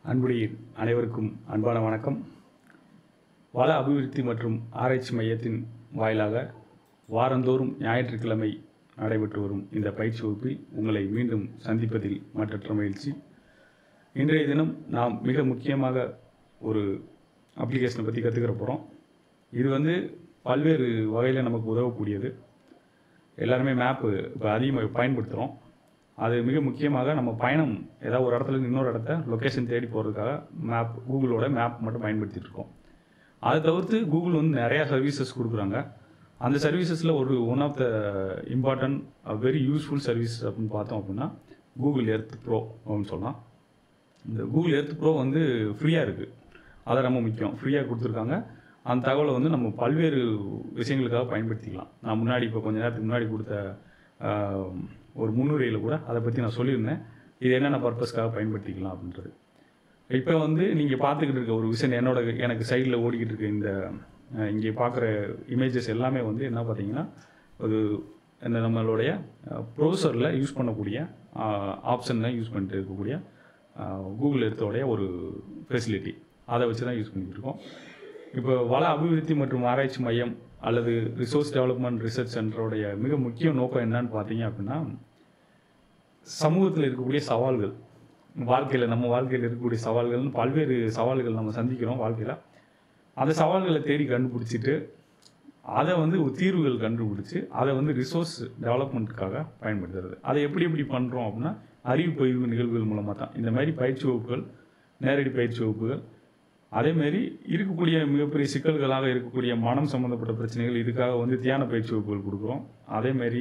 அன்புடையீர் அனைவருக்கும் அன்பான வணக்கம் வள அபிவிருத்தி மற்றும் ஆராய்ச்சி மையத்தின் வாயிலாக வாரந்தோறும் ஞாயிற்றுக்கிழமை நடைபெற்று வரும் இந்த பயிற்சி வகுப்பில் உங்களை மீண்டும் சந்திப்பதில் மற்றற்ற மகிழ்ச்சி இன்றைய தினம் நாம் மிக முக்கியமாக ஒரு அப்ளிகேஷனை பற்றி கற்றுக்கிற போகிறோம் இது வந்து பல்வேறு வகையில் நமக்கு உதவக்கூடியது எல்லாருமே மேப்பு இப்போ அதிகமாக பயன்படுத்துகிறோம் அது மிக முக்கியமாக நம்ம பயணம் ஏதாவது ஒரு இடத்துல இருந்து இன்னொரு இடத்த லொக்கேஷன் தேடி போகிறதுக்காக மேப் கூகுளோட மேப் மட்டும் பயன்படுத்திட்டு இருக்கோம் அதை தவிர்த்து கூகுள் வந்து நிறையா சர்வீசஸ் கொடுக்குறாங்க அந்த சர்வீசஸில் ஒரு one of the important very useful service அப்படின்னு பார்த்தோம் அப்படின்னா கூகுள் எர்த் ப்ரோ அப்படின்னு சொல்லலாம் இந்த கூகுள் எர்த் ப்ரோ வந்து ஃப்ரீயாக இருக்குது அது ரொம்ப முக்கியம் ஃப்ரீயாக கொடுத்துருக்காங்க அந்த தகவலை வந்து நம்ம பல்வேறு விஷயங்களுக்காக பயன்படுத்திக்கலாம் நான் முன்னாடி இப்போ கொஞ்ச நேரத்துக்கு முன்னாடி கொடுத்த ஆஹ், ஒரு முன்னுரையில் கூட அதை பற்றி நான் சொல்லியிருந்தேன் இது என்னென்ன பர்பஸ்க்காக பயன்படுத்திக்கலாம் அப்படின்றது இப்போ வந்து நீங்கள் பார்த்துக்கிட்டு இருக்க ஒரு விஷயம் என்னோட எனக்கு சைடில் ஓடிக்கிட்டு இருக்க இந்த அஹ், இங்கே பார்க்குற இமேஜஸ் எல்லாமே வந்து என்ன பார்த்தீங்கன்னா ஒரு இந்த நம்மளுடைய ப்ரௌசரில் யூஸ் பண்ணக்கூடிய ஆப்ஷனில் யூஸ் பண்ணிட்டு இருக்கக்கூடிய கூகுள் எடுத்தோடைய ஒரு ஃபெசிலிட்டி அதை வச்சு தான் யூஸ் பண்ணிக்கிட்டு இருக்கோம் இப்போ வள அபிவிருத்தி மற்றும் ஆராய்ச்சி மையம் அல்லது ரிசோர்ஸ் டெவலப்மெண்ட் ரிசர்ச் சென்டருடைய மிக முக்கிய நோக்கம் என்னன்னு பார்த்தீங்க அப்படின்னா சமூகத்தில் இருக்கக்கூடிய சவால்கள் வாழ்க்கையில் நம்ம வாழ்க்கையில் இருக்கக்கூடிய சவால்கள்னு பல்வேறு சவால்கள் நம்ம சந்திக்கிறோம் வாழ்க்கையில் அந்த சவால்களை தேடி கண்டுபிடிச்சிட்டு அதை வந்து ஒரு தீர்வுகள் கண்டுபிடிச்சி அதை வந்து ரிசோர்ஸ் டெவலப்மெண்ட்டுக்காக பயன்படுத்துறது அதை எப்படி எப்படி பண்ணுறோம் அப்படின்னா அறிவு பயிர்வு நிகழ்வுகள் மூலமாக தான் இந்த மாதிரி பயிற்சி வகுப்புகள் நேரடி பயிற்சி வகுப்புகள் அதேமாரி இருக்கக்கூடிய மிகப்பெரிய சிக்கல்களாக இருக்கக்கூடிய மனம் சம்மந்தப்பட்ட பிரச்சனைகள் இதுக்காக வந்து தியான பயிற்சி வகுப்புகள் கொடுக்குறோம் அதேமாரி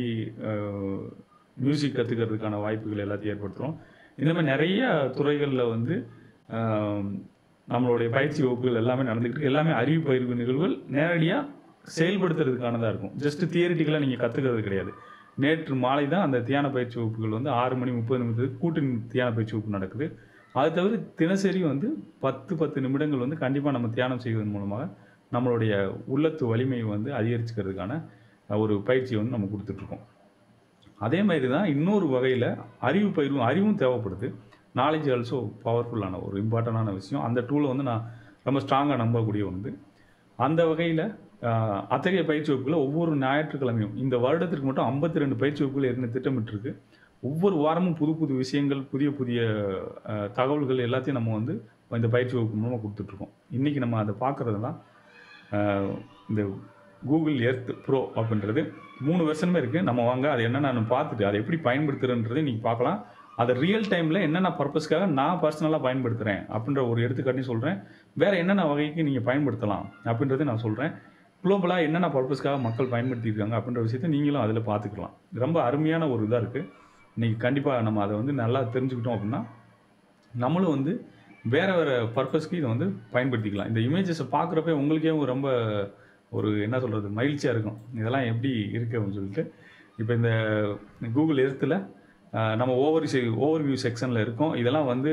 மியூசிக் கற்றுக்கிறதுக்கான வாய்ப்புகள் எல்லாத்தையும் ஏற்படுத்துகிறோம் இந்த மாதிரி நிறைய துறைகளில் வந்து ஆஹ், நம்மளுடைய பயிற்சி வகுப்புகள் எல்லாமே நடந்துக்கிட்டு இருக்கு. எல்லாமே அறிவு பயிர்வு நிகழ்வுகள் நேரடியாக செயல்படுத்துறதுக்கானதாக இருக்கும் ஜஸ்ட் தியரிட்டிக்கலாக நீங்கள் கற்றுக்கிறது கிடையாது நேற்று மாலை தான் அந்த தியான பயிற்சி வகுப்புகள் வந்து ஆறு மணி முப்பது நிமிடத்துக்கு கூட்டு தியான பயிற்சி வகுப்பு நடக்குது அது தவிர தினசரி வந்து பத்து பத்து நிமிடங்கள் வந்து கண்டிப்பாக நம்ம தியானம் செய்வதன் மூலமாக நம்மளுடைய உள்ளத்து வலிமையை வந்து அதிகரிச்சுக்கிறதுக்கான ஒரு பயிற்சியை வந்து நம்ம கொடுத்துட்ருக்கோம் அதே மாதிரி தான் இன்னொரு வகையில் அறிவு பயிரும் அறிவும் தேவைப்படுது நாலேஜ் ஆல்சோ பவர்ஃபுல்லான ஒரு இம்பார்ட்டண்டான விஷயம் அந்த டூலை வந்து நான் ரொம்ப ஸ்ட்ராங்காக நம்பக்கூடிய ஒன்று அந்த வகையில் அத்தகைய பயிற்சி வகுப்புகளை ஒவ்வொரு ஞாயிற்றுக்கிழமையும் இந்த வருடத்திற்கு மட்டும் ஐம்பத்தி ரெண்டு பயிற்சி வகுப்புகள் ஏற்கனவே திட்டமிட்டிருக்கு ஒவ்வொரு வாரமும் புது புது விஷயங்கள் புதிய புதிய அஹ், தகவல்கள் எல்லாத்தையும் நம்ம வந்து இந்த பயிற்சி வகுப்பு மூலமாக கொடுத்துட்ருக்கோம் இன்றைக்கி நம்ம அதை பார்க்குறது தான் அஹ், இந்த கூகுள் எர்த் ப்ரோ அப்படின்றது மூணு வெர்ஷனுமே இருக்குது நம்ம வாங்க அது என்னென்னு பார்த்துட்டு அதை எப்படி பயன்படுத்துகிறன்றது இன்றைக்கி பார்க்கலாம் அதை ரியல் டைமில் என்னென்ன பர்பஸ்க்காக நான் பர்சனலாக பயன்படுத்துகிறேன் அப்படின்ற ஒரு எடுத்துக்காட்டி சொல்கிறேன் வேறு என்னென்ன வகைக்கு நீங்கள் பயன்படுத்தலாம் அப்படின்றத நான் சொல்கிறேன் குளோபலாக என்னென்ன பர்பஸ்க்காக மக்கள் பயன்படுத்தியிருக்காங்க அப்படின்ற விஷயத்தை நீங்களும் அதில் பார்த்துக்கலாம் ரொம்ப அருமையான ஒரு இதாக இருக்குது இன்றைக்கி கண்டிப்பாக நம்ம அதை வந்து நல்லா தெரிஞ்சுக்கிட்டோம் அப்படின்னா நம்மளும் வந்து வேறு வேறு பர்பஸ்க்கு இதை வந்து பயன்படுத்திக்கலாம் இந்த இமேஜஸை பார்க்குறப்ப உங்களுக்கே ஒரு ரொம்ப ஒரு என்ன சொல்கிறது மகிழ்ச்சியாக இருக்கும் இதெல்லாம் எப்படி இருக்குது அப்படின்னு சொல்லிட்டு இப்போ இந்த கூகுள் எர்த்தில் நம்ம ஓவர் ஓவர் வியூ செக்ஷனில் இருக்கோம் இதெல்லாம் வந்து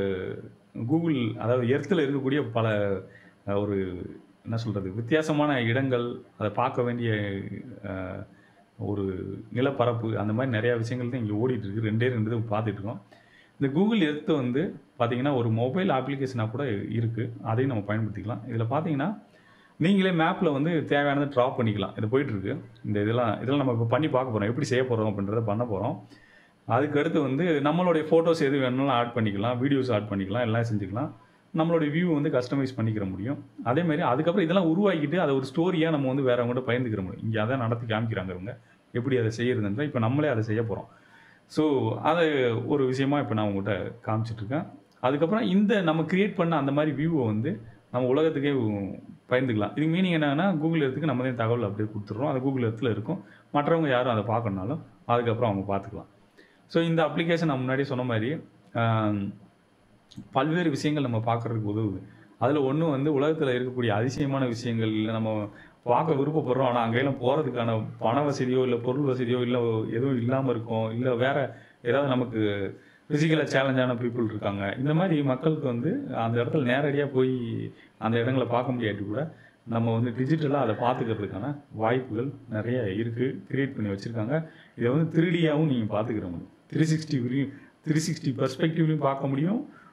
கூகுள் அதாவது எர்த்தில் இருக்கக்கூடிய பல அஹ், ஒரு என்ன சொல்கிறது வித்தியாசமான இடங்கள் அதை பார்க்க வேண்டிய அஹ், ஒரு நிலப்பரப்பு அந்த மாதிரி நிறையா விஷயங்கள் தான் இங்கே ஓடிட்டு இருக்கு ரெண்டே ரெண்டு இது பார்த்துட்டு இருக்கோம் இந்த கூகுள் எர்த்து வந்து பார்த்தீங்கன்னா ஒரு மொபைல் அப்ளிகேஷனாக கூட இருக்குது அதையும் நம்ம பயன்படுத்திக்கலாம் இதில் பார்த்தீங்கன்னா நீங்களே மேப்பில் வந்து தேவையானதை ட்ராப் பண்ணிக்கலாம் இது போயிட்டுருக்கு இந்த இதெல்லாம் இதெல்லாம் நம்ம இப்போ பண்ணி பார்க்க போகிறோம் எப்படி செய்ய போகிறோம் அப்படின்றத பண்ண போகிறோம் அதுக்கு அடுத்து வந்து நம்மளுடைய ஃபோட்டோஸ் எது வேணும்னாலும் ஆட் பண்ணிக்கலாம் வீடியோஸ் ஆட் பண்ணிக்கலாம் எல்லாம் செஞ்சுக்கலாம் நம்மளுடைய வியூ வந்து கஸ்டமைஸ் பண்ணிக்கிற முடியும் அதே மாதிரி அதுக்கப்புறம் இதெல்லாம் உருவாக்கிட்டு அதை ஒரு ஸ்டோரியாக நம்ம வந்து வேறவங்ககிட்ட பயந்துக்கிற முடியும் இங்கே அதை நடத்தி காமிக்கிறாங்க இவங்க எப்படி அதை செய்யறதுன்ற இப்போ நம்மளே அதை செய்ய போகிறோம் ஸோ அது ஒரு விஷயமா இப்போ நான் உங்கள்கிட்ட காமிச்சிட்ருக்கேன் அதுக்கப்புறம் இந்த நம்ம கிரியேட் பண்ண அந்த மாதிரி வியூவை வந்து நம்ம உலகத்துக்கே பயந்துக்கலாம் இது மீனிங் என்னன்னா கூகுள் எர்த்துக்கு நம்ம தான் தகவல் அப்படியே கொடுத்துட்றோம் அது கூகுள் எர்த்தில் இருக்கும் மற்றவங்க யாரும் அதை பார்க்கணுனாலும் அதுக்கப்புறம் அவங்க பார்த்துக்கலாம் ஸோ இந்த அப்ளிகேஷன் நான் முன்னாடி சொன்ன மாதிரி ஆம், பல்வேறு விஷயங்கள் நம்ம பார்க்குறதுக்கு உதவுது அதில் ஒன்று வந்து உலகத்தில் இருக்கக்கூடிய அதிசயமான விஷயங்கள் இல்லை நம்ம பார்க்க விருப்பப்படுறோம் ஆனால் அங்கெல்லாம் போகிறதுக்கான பண வசதியோ இல்லை பொருள் வசதியோ இல்லை எதுவும் இல்லாமல் இருக்கும் இல்லை வேற ஏதாவது நமக்கு ஃபிசிக்கலாக சேலஞ்சான பீப்புள் இருக்காங்க இந்த மாதிரி மக்களுக்கு வந்து அந்த இடத்துல நேரடியாக போய் அந்த இடங்களை பார்க்க முடியாட்டி கூட நம்ம வந்து டிஜிட்டலாக அதை பார்த்துக்கிறதுக்கான வாய்ப்புகள் நிறைய இருக்குது கிரியேட் பண்ணி வச்சுருக்காங்க இதை வந்து த்ரீடியாகவும் நீங்கள் பார்த்துக்கிற முடியும் த்ரீ சிக்ஸ்டி த்ரீ சிக்ஸ்டி பர்ஸ்பெக்டிவ்லையும் பார்க்க முடியும்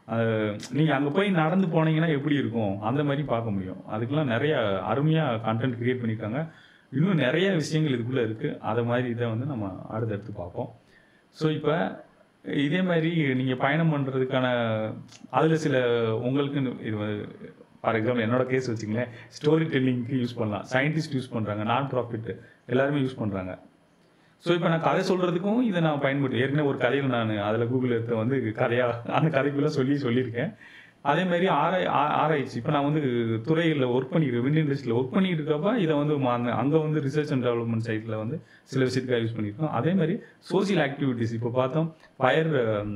நீங்கள் அங்கே போய் நடந்து போனீங்கன்னா எப்படி இருக்கும் அந்த மாதிரி பார்க்க முடியும் அதுக்கெல்லாம் நிறைய அருமையாக கண்டென்ட் கிரியேட் பண்ணியிருக்காங்க இன்னும் நிறைய விஷயங்கள் இதுக்குள்ளே இருக்குது அதை மாதிரி இதை வந்து நம்ம அடுத்தடுத்து பார்ப்போம் ஸோ இப்போ இதே மாதிரி நீங்கள் பயணம் பண்ணுறதுக்கான அதில் சில உங்களுக்கு இது ஃபார் எக்ஸாம்பிள் என்னோட கேஸ் வச்சுங்களேன் ஸ்டோரி டெல்லிங்க்கு யூஸ் பண்ணலாம் சயின்டிஸ்ட் யூஸ் பண்ணுறாங்க நான் ப்ராஃபிட் எல்லாருமே யூஸ் பண்ணுறாங்க ஸோ இப்போ நான் கதை சொல்கிறதுக்கும் இதை நான் பயன்படுத்தி ஏற்கனவே ஒரு கதையில் நான் அதில் கூகுள் எடுத்து வந்து கதையாக அந்த கதைக்குள்ளே சொல்லி சொல்லியிருக்கேன் அதே மாதிரி ஆராய் ஆ- ஆராய்ச்சி இப்போ நான் வந்து துறைகளில் ஒர்க் பண்ணிக்கிறேன் விண்ட் இண்டஸ்ட்ரியில் ஒர்க் பண்ணிட்டு இருக்கப்ப இதை வந்து அங்கே வந்து ரிசர்ச் அண்ட் டெவலப்மெண்ட் சைட்டில் வந்து சில விஷயத்துக்காக யூஸ் பண்ணியிருக்கோம் அதே மாதிரி சோசியல் ஆக்டிவிட்டீஸ் இப்போ பார்த்தோம் ஃபயர்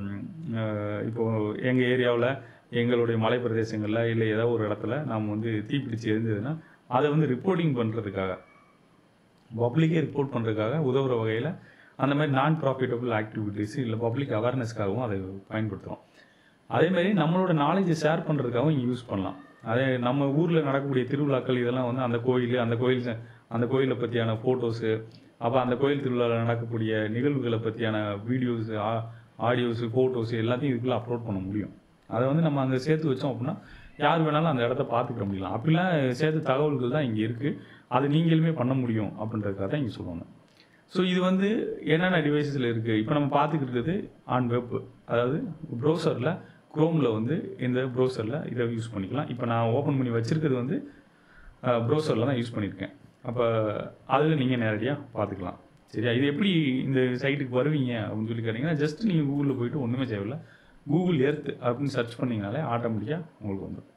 இப்போ எங்கள் ஏரியாவில் எங்களுடைய மலை பிரதேசங்களில் இல்லை ஏதோ ஒரு இடத்துல நாம் வந்து தீப்பிடிச்சு இருந்ததுன்னா அதை வந்து ரிப்போர்ட்டிங் பண்ணுறதுக்காக பப்ளிக்கே ரிப்போர்ட் பண்ணுறதுக்காக உதவுற வகையில் அந்த மாதிரி நான் ப்ராஃபிட்டபிள் ஆக்டிவிட்டீஸ் இல்லை பப்ளிக் அவேர்னஸ்க்காகவும் அதை பயன்படுத்துகிறோம் அதே மாதிரி நம்மளோட நாலேஜை ஷேர் பண்ணுறதுக்காகவும் இங்கே யூஸ் பண்ணலாம் அதே நம்ம ஊரில் நடக்கக்கூடிய திருவிழாக்கள் இதெல்லாம் வந்து அந்த கோயில் அந்த கோயில் ச- அந்த கோயிலை பற்றியான ஃபோட்டோஸு அப்போ அந்த கோயில் திருவிழாவில் நடக்கக்கூடிய நிகழ்வுகளை பற்றியான வீடியோஸ் ஆடியோஸு ஃபோட்டோஸ் எல்லாத்தையும் இதுக்குள்ளே அப்லோட் பண்ண முடியும் அதை வந்து நம்ம அங்கே சேர்த்து வச்சோம் அப்படின்னா யார் வேணாலும் அந்த இடத்த பார்த்துக்க முடியலாம் அப்படிலாம் சேர்த்து தகவல்கள் தான் இங்கே இருக்குது அது நீங்களுமே பண்ண முடியும் அப்படின்றதுக்காக தான் இங்கே சொல்லுவாங்க ஸோ இது வந்து என்னென்ன டிவைசஸில் இருக்குது இப்போ நம்ம பார்த்துக்கிட்டு இருக்கிறது ஆன் வெப் அதாவது ப்ரௌசரில் குரோமில் வந்து இந்த ப்ரௌசரில் இதை யூஸ் பண்ணிக்கலாம் இப்போ நான் ஓப்பன் பண்ணி வச்சுருக்கிறது வந்து ப்ரௌசரில் தான் யூஸ் பண்ணியிருக்கேன் அப்போ அதில் நீங்கள் நேரடியாக பார்த்துக்கலாம் சரியா இது எப்படி இந்த சைட்டுக்கு வருவீங்க அப்படின்னு சொல்லி கேட்டிங்கன்னா ஜஸ்ட் நீங்கள் கூகுளில் போயிட்டு ஒன்றுமே தேவையில்லை கூகுள் எர்த் அப்படின்னு சர்ச் பண்ணிங்கனாலே ஆட்டோமேட்டிக்காக உங்களுக்கு வந்துடும்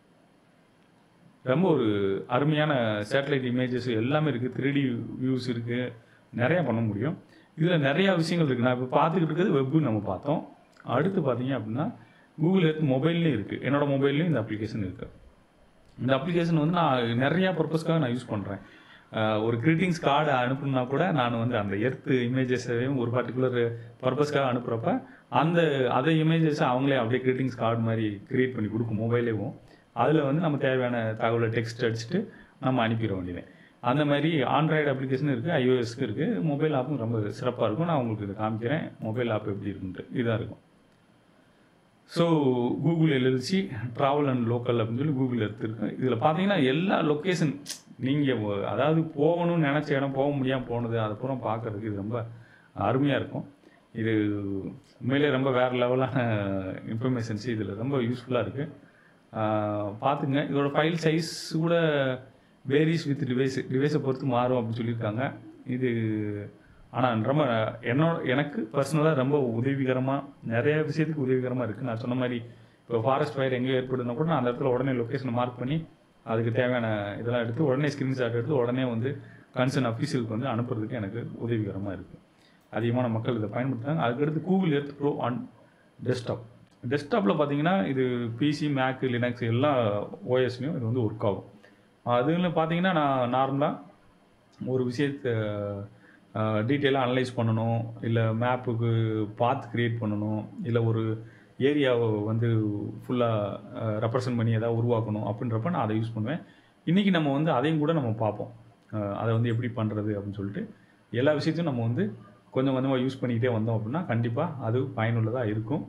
ரொம்ப ஒரு அருமையான சேட்டலைட் இமேஜஸ் எல்லாமே இருக்குது த்ரீ டி வியூஸ் இருக்குது நிறையா பண்ண முடியும் இதில் நிறையா விஷயங்கள் இருக்குது நான் இப்போ பார்த்துக்கிட்டு இருக்கிறது வெப்பு நம்ம பார்த்தோம் அடுத்து பார்த்தீங்க அப்படின்னா கூகுள் எர்த் மொபைல்லையும் இருக்குது என்னோட மொபைல்லையும் இந்த அப்ளிகேஷன் இருக்குது இந்த அப்ளிகேஷன் வந்து நான் நிறையா பர்பஸ்க்காக நான் யூஸ் பண்ணுறேன் ஒரு கிரீட்டிங்ஸ் கார்டு அனுப்புனா கூட நான் வந்து அந்த எர்த் இமேஜஸையும் ஒரு பர்டிகுலர் பர்பஸ்க்காக அனுப்புகிறப்ப அந்த அதை இமேஜஸை அவங்களே அப்படியே கிரீட்டிங்ஸ் கார்டு மாதிரி கிரியேட் பண்ணி கொடுக்கும் மொபைலேவும் அதில் வந்து நம்ம தேவையான தகவலை டெக்ஸ்ட் அடிச்சுட்டு நம்ம அனுப்பிட வேண்டியது அந்த மாதிரி ஆண்ட்ராய்டு அப்ளிகேஷன் இருக்குது ஐஓஎஸ்க்கு இருக்குது மொபைல் ஆப்பும் ரொம்ப சிறப்பாக இருக்கும் நான் உங்களுக்கு இதை காமிக்கிறேன் மொபைல் ஆப் எப்படி இருக்குன்ட்டு இதாக இருக்கும் so Google LLC travel and local அப்படின்னு சொல்லி கூகுள் எடுத்துருக்கு இதில் பார்த்தீங்கன்னா எல்லா லொக்கேஷன் நீங்கள் அதாவது போகணும்னு நினச்ச இடம் போக முடியாமல் போனது அதை பூரா பார்க்கறதுக்கு இது ரொம்ப அருமையாக இருக்கும் இது உண்மையிலே ரொம்ப வேறு லெவலான இன்ஃபர்மேஷன்ஸ் இதில் ரொம்ப யூஸ்ஃபுல்லாக இருக்குது பார்த்துங்க இதோட ஃபைல் சைஸ் கூட வேரிஸ் வித் டிவைஸ் டிவைஸை பொறுத்து மாறும் அப்படின்னு சொல்லியிருக்காங்க இது ஆனால் ரொம்ப என்னோட எனக்கு பர்சனலாக ரொம்ப உதவிகரமாக நிறைய விஷயத்துக்கு உதவிகரமாக இருக்குது நான் சொன்ன மாதிரி இப்போ ஃபாரஸ்ட் ஃபயர் எங்கேயோ ஏற்படுதுன்னா கூட நான் அந்த இடத்துல உடனே லொக்கேஷனை மார்க் பண்ணி அதுக்கு தேவையான இதெல்லாம் எடுத்து உடனே ஸ்க்ரீன்ஷாட் எடுத்து உடனே வந்து கன்சர்ன் அஃபீஷியலுக்கு வந்து அனுப்புறதுக்கு எனக்கு உதவிகரமாக இருக்குது அதிகமான மக்கள் இதை பயன்படுத்துறாங்க அதுக்கடுத்து Google Earth pro on desktop டெஸ்க்டாப்பில் பார்த்தீங்கன்னா இது பிசி மேக் லினக்ஸ் எல்லா ஓஎஸ்லையும் இது வந்து ஒர்க் ஆகும் அதில் பார்த்தீங்கன்னா நான் நார்மலாக ஒரு விஷயத்தை டீட்டெயிலாக அனலைஸ் பண்ணணும் இல்லை மேப்புக்கு பாத் கிரியேட் பண்ணணும் இல்லை ஒரு ஏரியாவை வந்து ஃபுல்லாக ரெப்ரசன்ட் பண்ணி எதாவது உருவாக்கணும் அப்படின்றப்ப நான் அதை யூஸ் பண்ணுவேன் இன்றைக்கி நம்ம வந்து அதையும் கூட நம்ம பார்ப்போம் அஹ் அதை வந்து எப்படி பண்ணுறது அப்படின்னு சொல்லிட்டு எல்லா விஷயத்தையும் நம்ம வந்து கொஞ்சம் கொஞ்சமாக யூஸ் பண்ணிக்கிட்டே வந்தோம் அப்படின்னா கண்டிப்பாக அது பயனுள்ளதாக இருக்கும்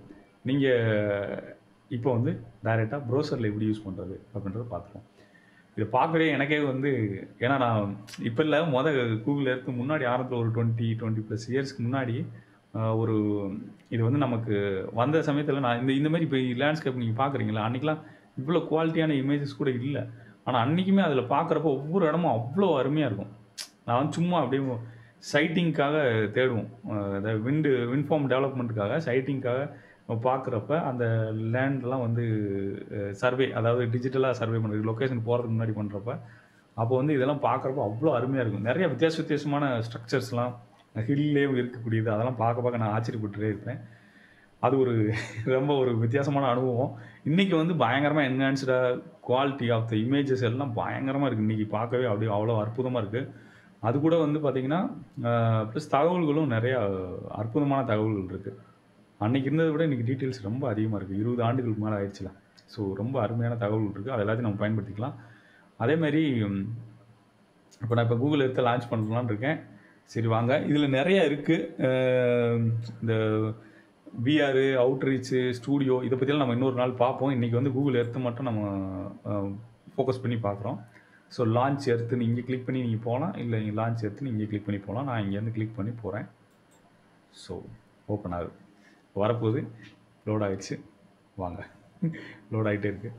நீங்கள் இப்போ வந்து டைரெக்டாக ப்ரௌசரில் எப்படி யூஸ் பண்ணுறது அப்படின்றத பார்த்துருவோம் இதை பார்க்கவே எனக்கே வந்து ஏன்னா நான் இப்போ இல்லை மொதல் கூகுள் எடுத்து முன்னாடி ஆரம்பத்தில் ஒரு டுவெண்ட்டி டுவெண்ட்டி ப்ளஸ் இயர்ஸ்க்கு முன்னாடி ஆஹ், ஒரு இது வந்து நமக்கு வந்த சமயத்தில் நான் இந்த இந்த மாதிரி இப்போ லேண்ட்ஸ்கேப் நீங்கள் பார்க்குறீங்களா அன்றைக்கெலாம் இவ்வளோ குவாலிட்டியான இமேஜஸ் கூட இல்லை ஆனால் அன்றைக்குமே அதில் பார்க்குறப்ப ஒவ்வொரு இடமும் அவ்வளோ அருமையாக இருக்கும் நான் வந்து சும்மா அப்படியே சைட்டிங்க்காக தேடுவோம் அஹ் அதாவது விண்டு வின்ஃபார்ம் டெவலப்மெண்ட்டுக்காக சைட்டிங்க்காக பார்க்குறப்ப அந்த லேண்ட்லாம் வந்து சர்வே அதாவது டிஜிட்டலாக சர்வே பண்ணுறது லொக்கேஷன் போகிறதுக்கு முன்னாடி பண்ணுறப்ப அப்போ வந்து இதெல்லாம் பார்க்குறப்ப அவ்வளோ அருமையாக இருக்கும் நிறைய வித்தியாச வித்தியாசமான ஸ்ட்ரக்சர்ஸ்லாம் ஹில்லேயும் இருக்கக்கூடியது அதெல்லாம் பார்க்க பார்க்க நான் ஆச்சரியப்பட்டுட்டே இருப்பேன் அது ஒரு ரொம்ப ஒரு வித்தியாசமான அனுபவம் இன்றைக்கி வந்து பயங்கரமாக என்ஹான்ஸ்டாக குவாலிட்டி ஆஃப் த இமேஜஸ் எல்லாம் பயங்கரமாக இருக்குது இன்றைக்கி பார்க்கவே அப்படியே அவ்வளோ அற்புதமாக இருக்குது அது கூட வந்து பார்த்திங்கன்னா ப்ளஸ் தகவல்களும் நிறையா அற்புதமான தகவல்கள் இருக்குது அன்றைக்கி இருந்ததை விட இன்றைக்கி டீட்டெயில்ஸ் ரொம்ப அதிகமாக இருக்குது இருபது ஆண்டுகளுக்கு மேலே ஆயிடுச்சுல ஸோ ரொம்ப அருமையான தகவல்கள் இருக்குது அது எல்லாத்தையும் நம்ம பயன்படுத்திக்கலாம் அதேமாதிரி இப்போ நான் இப்போ கூகுள் எடுத்து லான்ச் பண்ணலான்னு இருக்கேன் சரி வாங்க இதில் நிறைய இருக்குது இந்த விஆர் அவுட்ரீச்சு ஸ்டூடியோ இதை பற்றிலாம் நம்ம இன்னொரு நாள் பார்ப்போம் இன்றைக்கி வந்து கூகுள் எர்த்து மட்டும் நம்ம ஃபோக்கஸ் பண்ணி பார்க்குறோம் ஸோ லான்ச் எர்த்துன்னு இங்கே கிளிக் பண்ணி நீங்கள் போகலாம் இல்லை இங்கே லான்ச் எர்த்துன்னு இங்கே கிளிக் பண்ணி போகலாம் நான் இங்கேருந்து கிளிக் பண்ணி போகிறேன் ஸோ ஓப்பன் ஆகுது வரப்போகுது லோட் ஆகிடுச்சு வாங்க லோட் ஆகிட்டே இருக்குது